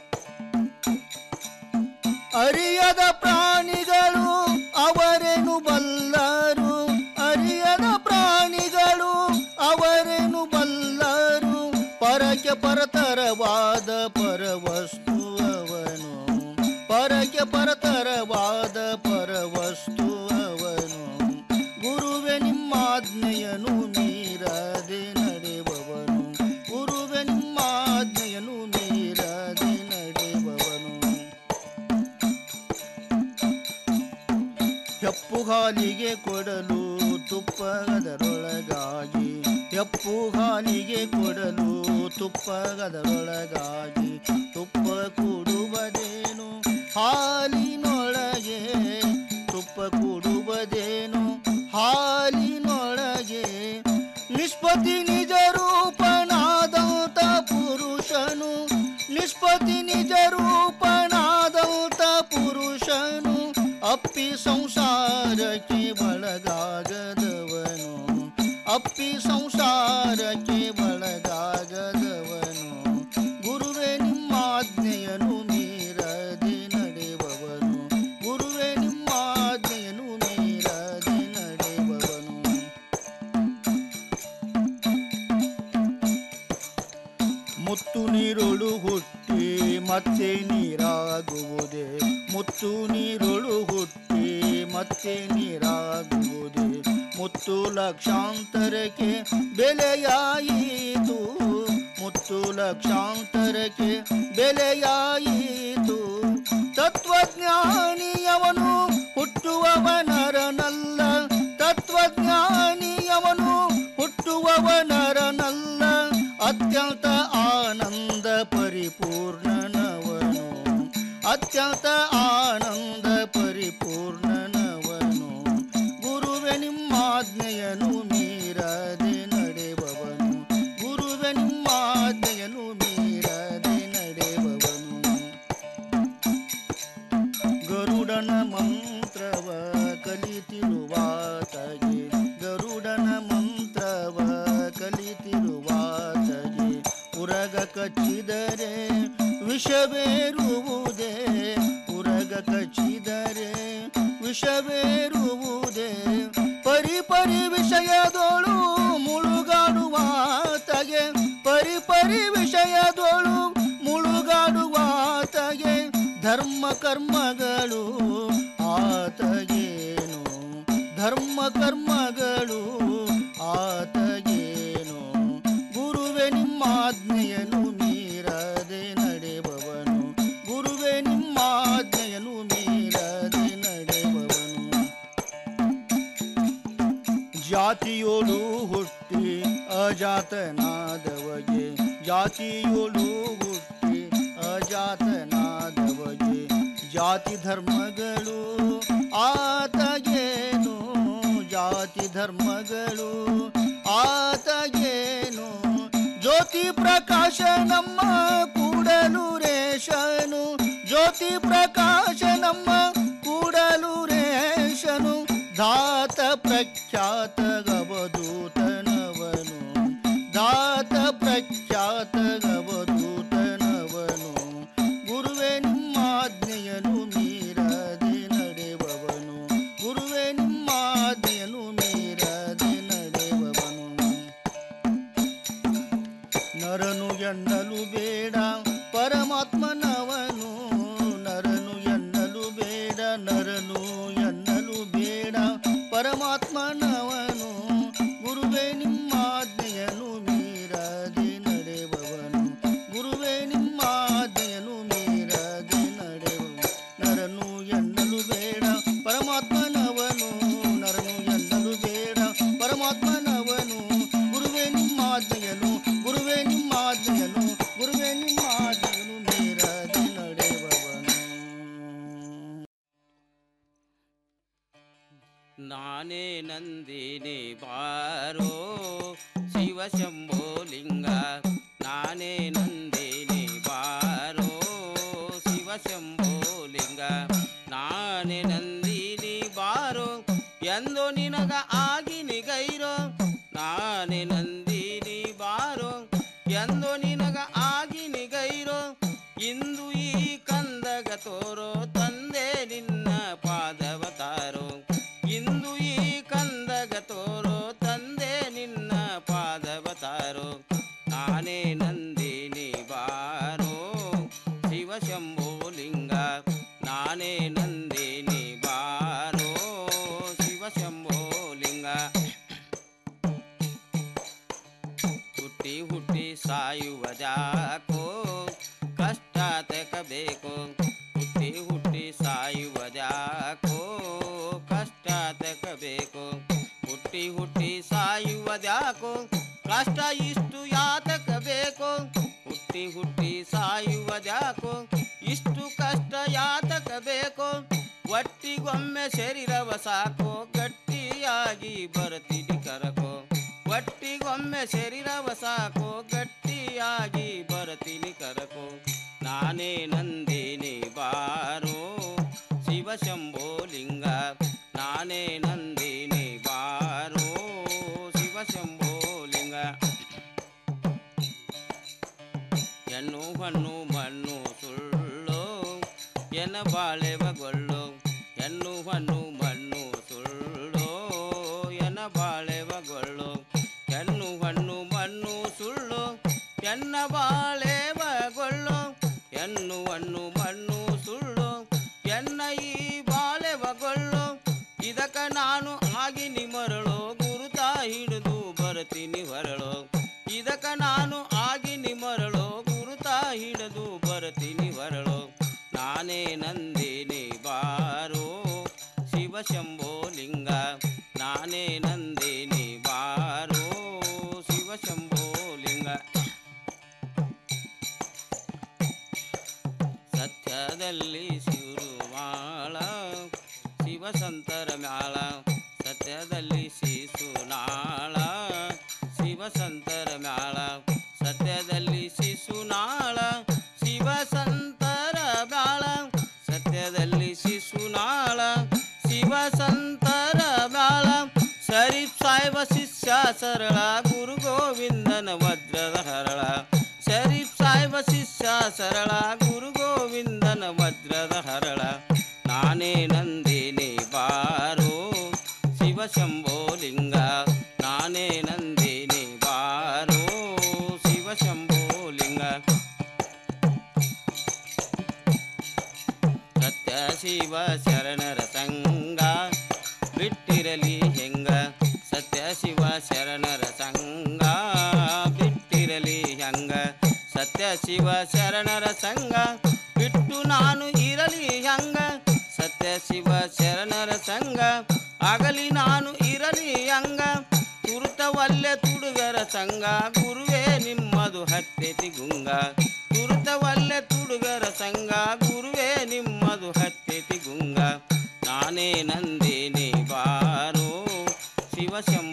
ಅರಿಯದ ಪ್ರಾಣಿಗಳು ಅವರೇನು ಬಲ್ಲರು ಅರಿಯದ ಪ್ರಾಣಿಗಳು ಅವರೇನು ಬಲ್ಲರು ಪರಕ್ಕೆ ಪರತರವಾದ ಪರವಸ್ತು ಅವನು ಪರಕ್ಕೆ ಪರತರವಾದ ಪರವಸ್ತು ಅವನು ಗುರುವೆ ನಿಮ್ಮಾಜ್ಞೆಯನ್ನು ಮೀರದೆ ನಡೆಬವನು ಗುರುವೆ ನಿಮ್ಮಾಜ್ಞೆಯನ್ನು ಮೀರದೆ ನಡೆಬವನು ಹೆಪ್ಪು ಹಾಲಿಗೆ ಕೊಡಲು ತುಪ್ಪಗದರೊಳಗಾಗಿ ಹೆಪ್ಪು ಹಾಲಿಗೆ ಕೊಡಲು ತುಪ್ಪಗದರೊಳಗಾಗಿ ತುಪ್ಪ ಕೂಡುವುದೇನು ಹಾಲಿನೊಳಗೆ ತುಪ್ಪ ಕೂಡುವುದೇನು ಹಾಲಿನೊಳಗೆ ನಿಷ್ಪತಿ ನಿಜ ರೂಪನಾದಂತ ಪುರುಷನು ನಿಷ್ಪತಿ ನಿಜ ರೂಪನಾದಂತ ಪುರುಷನು ಅಪ್ಪಿ ಸಂಸಾರಕ್ಕೆ ಒಳಗಾಗದವನು ಅಪ್ಪಿ ಸಂಸಾರಕ್ಕೆ ಒಳಗಾಗದವನು ಗುರುವೆ ನಿಮ್ಮಾಜ್ಞೆಯನ್ನು ಮೀರದೆ ನಡೆಬವನು ಗುರುವೆ ನಿಮ್ಮಾಜ್ಞೆಯನ್ನು ಮೀರದೆ ನಡೆಬವನು ಮುತ್ತು ನೀರೊಳು ಹುಟ್ಟಿ ಮತ್ತೆ ನೀರಾಗುವುದೇ ಮುತ್ತು ನೀರೊಳು ಹುಟ್ಟಿ ಮತ್ತೆ ನೀರಾಗುವುದೇ ಮುತ್ತು ಲಕ್ಷಾಂತರಕ್ಕೆ ಬೆಲೆಯಾಯಿತು ಮುತ್ತು ಲಕ್ಷಾಂತರಕ್ಕೆ ಬೆಲೆಯಾಯಿತು ತತ್ವಜ್ಞಾನಿಯವನು ಹುಟ್ಟುವವನರನಲ್ಲ ತತ್ವಜ್ಞಾನಿಯವನು ಹುಟ್ಟುವವನರನಲ್ಲ ಅತ್ಯಂತ ಆನಂದ ಪರಿಪೂರ್ಣನವನು ಅತ್ಯಂತ ಆನಂದ ಪರಿಪೂರ್ಣನವನು ಗುರುವೆ ನಿಮ್ಮಾಜ್ಞೆಯನ್ನು ಮೀರದೆ ನಡೆಬವನು ಗುರುವೆ ನಿಮ್ಮಾಜ್ಞೆಯನ್ನು ಮೀರದೆ ನಡೆಬವನು ಗರುಡನ ಮಂತ್ರವ ಕಲಿತಿರುವಾತಗೆ ಗರುಡನ ಮಂತ್ರವ ಕಲಿತಿರುವಾತಗೆ ಉರಗ ಕಚ್ಚಿದರೆ ವಿಷವೇರುವುದೇ ಉರಗ ಕಚ್ಚಿದರೆ ವಿಷವೇರುವುದೇ ಪರಿ ಪರಿ ವಿಷಯದೋಳು ಮುಳುಗಾಡುವಾತಗೆ ಪರಿ ಪರಿ ವಿಷಯದೋಳು ಮುಳುಗಾಡುವಾತಗೆ ಧರ್ಮ ಕರ್ಮಗಳು ಆತಗೇನು ಧರ್ಮ ಕರ್ಮಗಳು ಆತಗೇನು ಗುರುವೆ ನಿಮ್ಮಾಜ್ಞೆಯನ್ನು ಮೀರದೆ ನಡೆಬವನು ಗುರುವೆ ನಿಮ್ಮಾಜ್ಞೆಯನ್ನು ಮೀರದೆ ನಡೆಬವನು ಜಾತಿಯೋಳು ಹುಟ್ಟಿ ಅಜಾತನಾದವಗೆ ಜಾತಿಯೋಳು ಹುಟ್ಟಿ ಆತನಾದವಗೆ ಜಾತಿ ಧರ್ಮಗಳು ಆತಗೇನು ಜಾತಿ ಧರ್ಮಗಳು ಆತಗೇನು ಜ್ಯೋತಿ ಪ್ರಕಾಶ ನಮ್ಮ ಕೂಡಲು ರೇಷನು ಜ್ಯೋತಿ ಪ್ರಕಾಶ ನಮ್ಮ ಕೂಡಲು ರೇಷನು ಧಾತ ಪ್ರಖ್ಯಾತ ಗವಧೂತನವನು ಧಾತ ಪ್ರಖ್ಯಾತ ಗವಧೂತನವನು ಗುರುವೆ ನಿಮ್ಮಾಜ್ಞೆಯನು ಮೀರದೆ ನಡೆಬವನು ಗುರುವೆ ನಿಮ್ಮಾಜ್ಞೆಯನು ಮೀರದೆ ನಡೆಬವನು ನರನು ಎನ್ನಲು ಬೇಡ ಪರಮಾತ್ಮನವನು ನರನು ಎನ್ನಲು ಬೇಡ ನರನು ಎನ್ನಲು ಬೇಡ ಪರಮಾತ್ಮನವನು ಗುರುವೇ ನಿಮ್ಮಾಜ್ಞೆಯನು ಮೀರದೆ ನಡೆಬವನು ಗುರುವೇ ನಿಮ್ಮಾಜ್ಞೆಯನು ಮೀರದೆ ನಡೆಬವನು ನರನು ಎನ್ನಲು ಬೇಡ ಪರಮಾತ್ಮನವನು ನರನು ಎನ್ನಲು ಬೇಡ ಪರಮಾತ್ಮನವನು ಗುರುವೇ ನಿಮ್ಮಾಜ್ಞೆಯನು ಗುರುವೇ ನಿಮ್ಮಾಜ್ಞೆಯನು ಗುರುವೇ ನಿಮ್ಮಾಜ್ಞೆಯನು ಮೀರದೆ ನಡೆಬವನು ನಾನೇ ನಂದಿನಿ ಬಾರೋ ಶಿವ ಶಂಭೋಲಿಂಗ ನಾನೇ ನಂದಿನಿ ಬಾರೋ ಶಿವ ಶಂಭೋಲಿಂಗ ನಾನೇ ನಂದಿನಿ ಬಾರೋ ಎಂದು ನಿನಗ ಆಗಿ ನಿಗೈರೋ ನಾನೇ ನಂದಿನಿ ಬಾರೋ ಎಂದು ನಿನಗ ಆಗಿ ನಿಗೈರೋ ಇಂದು ಈ ಕಂದಗ ತೋರೋ ತಂದೆ ನಿನ್ನ ಪಾದವ ತಾರೋ ಇಂದು ಈ ಕಂದಗ ತೋರೋ ತಂದೆ ನಿನ್ನ ಪಾದವ ತಾರೋ ನಾನೇ ನಂದಿನಿ ಬಾರೋ ಶಿವ ಶಂಭೋಲಿಂಗ ನಾನೇ ನಂದಿನಿ ಬಾರೋ ಶಿವ ಶಂಭೋಲಿಂಗ ಹುಟ್ಟಿ ಹುಟ್ಟಿ ಸಾಯುವ ಜಾಕೋ ಕಷ್ಟ ತೆಕಬೇಕು ಹುಟ್ಟಿ ಹುಟ್ಟಿ ಸಾಯುವ ಜಾಕೋ ಕಷ್ಟ ತೆಕಬೇಕು ಹುಟ್ಟಿ ಹುಟ್ಟಿ ಸಾಯುವುದ್ಯಾಕೋ ಕಷ್ಟ ಇಷ್ಟು ಯಾತಕ ಬೇಕು ಹುಟ್ಟಿ ಹುಟ್ಟಿ ಸಾಯುವುದ್ಯಾಕೋ ಇಷ್ಟು ಕಷ್ಟ ಯಾತಕ ಬೇಕು ಒಟ್ಟಿಗೊಮ್ಮೆ ಶರೀರವ ಸಾಕೋ ಗಟ್ಟಿಯಾಗಿ ಬರ್ತೀನಿ ಕರಕೋ ಒಟ್ಟಿಗೊಮ್ಮೆ ಶರೀರವ ಸಾಕೋ ಗಟ್ಟಿಯಾಗಿ ಬರ್ತೀನಿ ಕರಕೋ ನಾನೇ ನಂದಿನಿ ಬಾರೋ ಶಿವ ಶಂಭೋಲಿಂಗ ನಾನೇ ನಂದಿನಿ ಬಾರೋ ಶಿವ ಶಂಭೋಲಿಂಗ ಹೆಣ್ಣು ಹಣ್ಣು ಮಣ್ಣು ಸುಳ್ಳು ಎನ ಬಾಳೆವಗೊಳ್ಳು ಹೆಣ್ಣು ಹಣ್ಣು ಮಣ್ಣು ಸುಳ್ಳು ಎನ ಬಾಳೆವಗೊಳ್ಳು ಹೆಣ್ಣು ಹಣ್ಣು ಮಣ್ಣು ಸುಳ್ಳು ಎನ್ನ ಬಾಳೆವಗೊಳ್ಳು ಹೆಣ್ಣು ಹಣ್ಣು ಮಣ್ಣು ಸುಳ್ಳು ಎನ್ನ ಈ ಬಾಳೆವಗೊಳ್ಳು ಇದಕ್ಕ ನಾನು ಆಗಿನಿ ಮರಳು ಗುರುತ ಹಿಡಿದು ಬರ್ತೀನಿ ಹೊರಳು ಇದಕ್ಕ ನಾನು ಆಗಿನಿ ಮರಳು ಗುರುತ ಹಿಡಿದು ಬರ್ತೀನಿ ಹೊರಳು ನಾನೇ ನಂದಿನಿ ಬಾರೋ ಶಿವ ಶಂಭೋಲಿಂಗ ನಾನೇ ನಂದಿನಿ ಬಾರೋ ಶಿವ ಶಂಭೋಲಿಂಗ ಸತ್ಯದಲ್ಲಿ ಶಿರುವಾಳ ಶಿವಸಂತರ ಮ್ಯಾಳ ಸತ್ಯದಲ್ಲಿ ಶಿಸುನಾಳ ಶಿವಸಂತರ ಮ್ಯಾಳ ಸತ್ಯದಲ್ಲಿ ಶಿಸುನಾಳ ಶಿವಸಂತರ ಮ್ಯಾಳ ಸತ್ಯದಲ್ಲಿ ಶಿಸುನಾಳ ಶಿವಸಂತರ ಮ್ಯಾಳ ಶರೀಫ್ ಸಾಹೇಬ ಶಿಷ್ಯ ಸರಳ ಗುರು ಗೋವಿಂದನ ವಜ್ರದ ಹರಳ ಶರೀಫ್ ಸಾಹೇಬ ಶಿಷ್ಯ ಸರಳ ಗುರು ಗೋವಿಂದನ ವಜ್ರದ ಹರಳ ನಾನೇ ನಂದಿನಿ ಬಾರೋ ಶಿವ ಶಂಭೋಲಿಂಗ ನಾನೇ ನಂದಿನಿ ಬಾರೋ ಶಿವ ಶಂಭೋಲಿಂಗ ಸತ್ಯ ಶಿವ ಶರಣರ ಸಂಗ ಬಿಟ್ಟಿರಲಿ ಹೆಂಗ ಸತ್ಯ ಶಿವ ಶರಣರ ಸಂಗ ಬಿಟ್ಟಿರಲಿ ಹೆಂಗ ಸತ್ಯ ಶಿವ ಶರಣರ ಸಂಗ ಬಿಟ್ಟು ನಾನು ಇರಲಿ ಹೆಂಗ ಸತ್ಯ ಶಿವ ಶರಣರ ಸಂಗ ಆಗಲಿ ನಾನು ಇರಲಿ ಹಂಗ ತುರುತವಲ್ಲೆ ತುಡುಗರ ಸಂಗ ಗುರುವೇ ನಿಮ್ಮದು ಹತ್ತೆತಿ ಗುಂಗ ತುರುತವಲ್ಲೆ ತುಡುಗರ ಸಂಗ ಅದು ಹತ್ತೆತಿ ಗುಂಗ ನಾನೇ ನಂದಿನಿ ಬಾರೋ ಶಿವಶಂಭ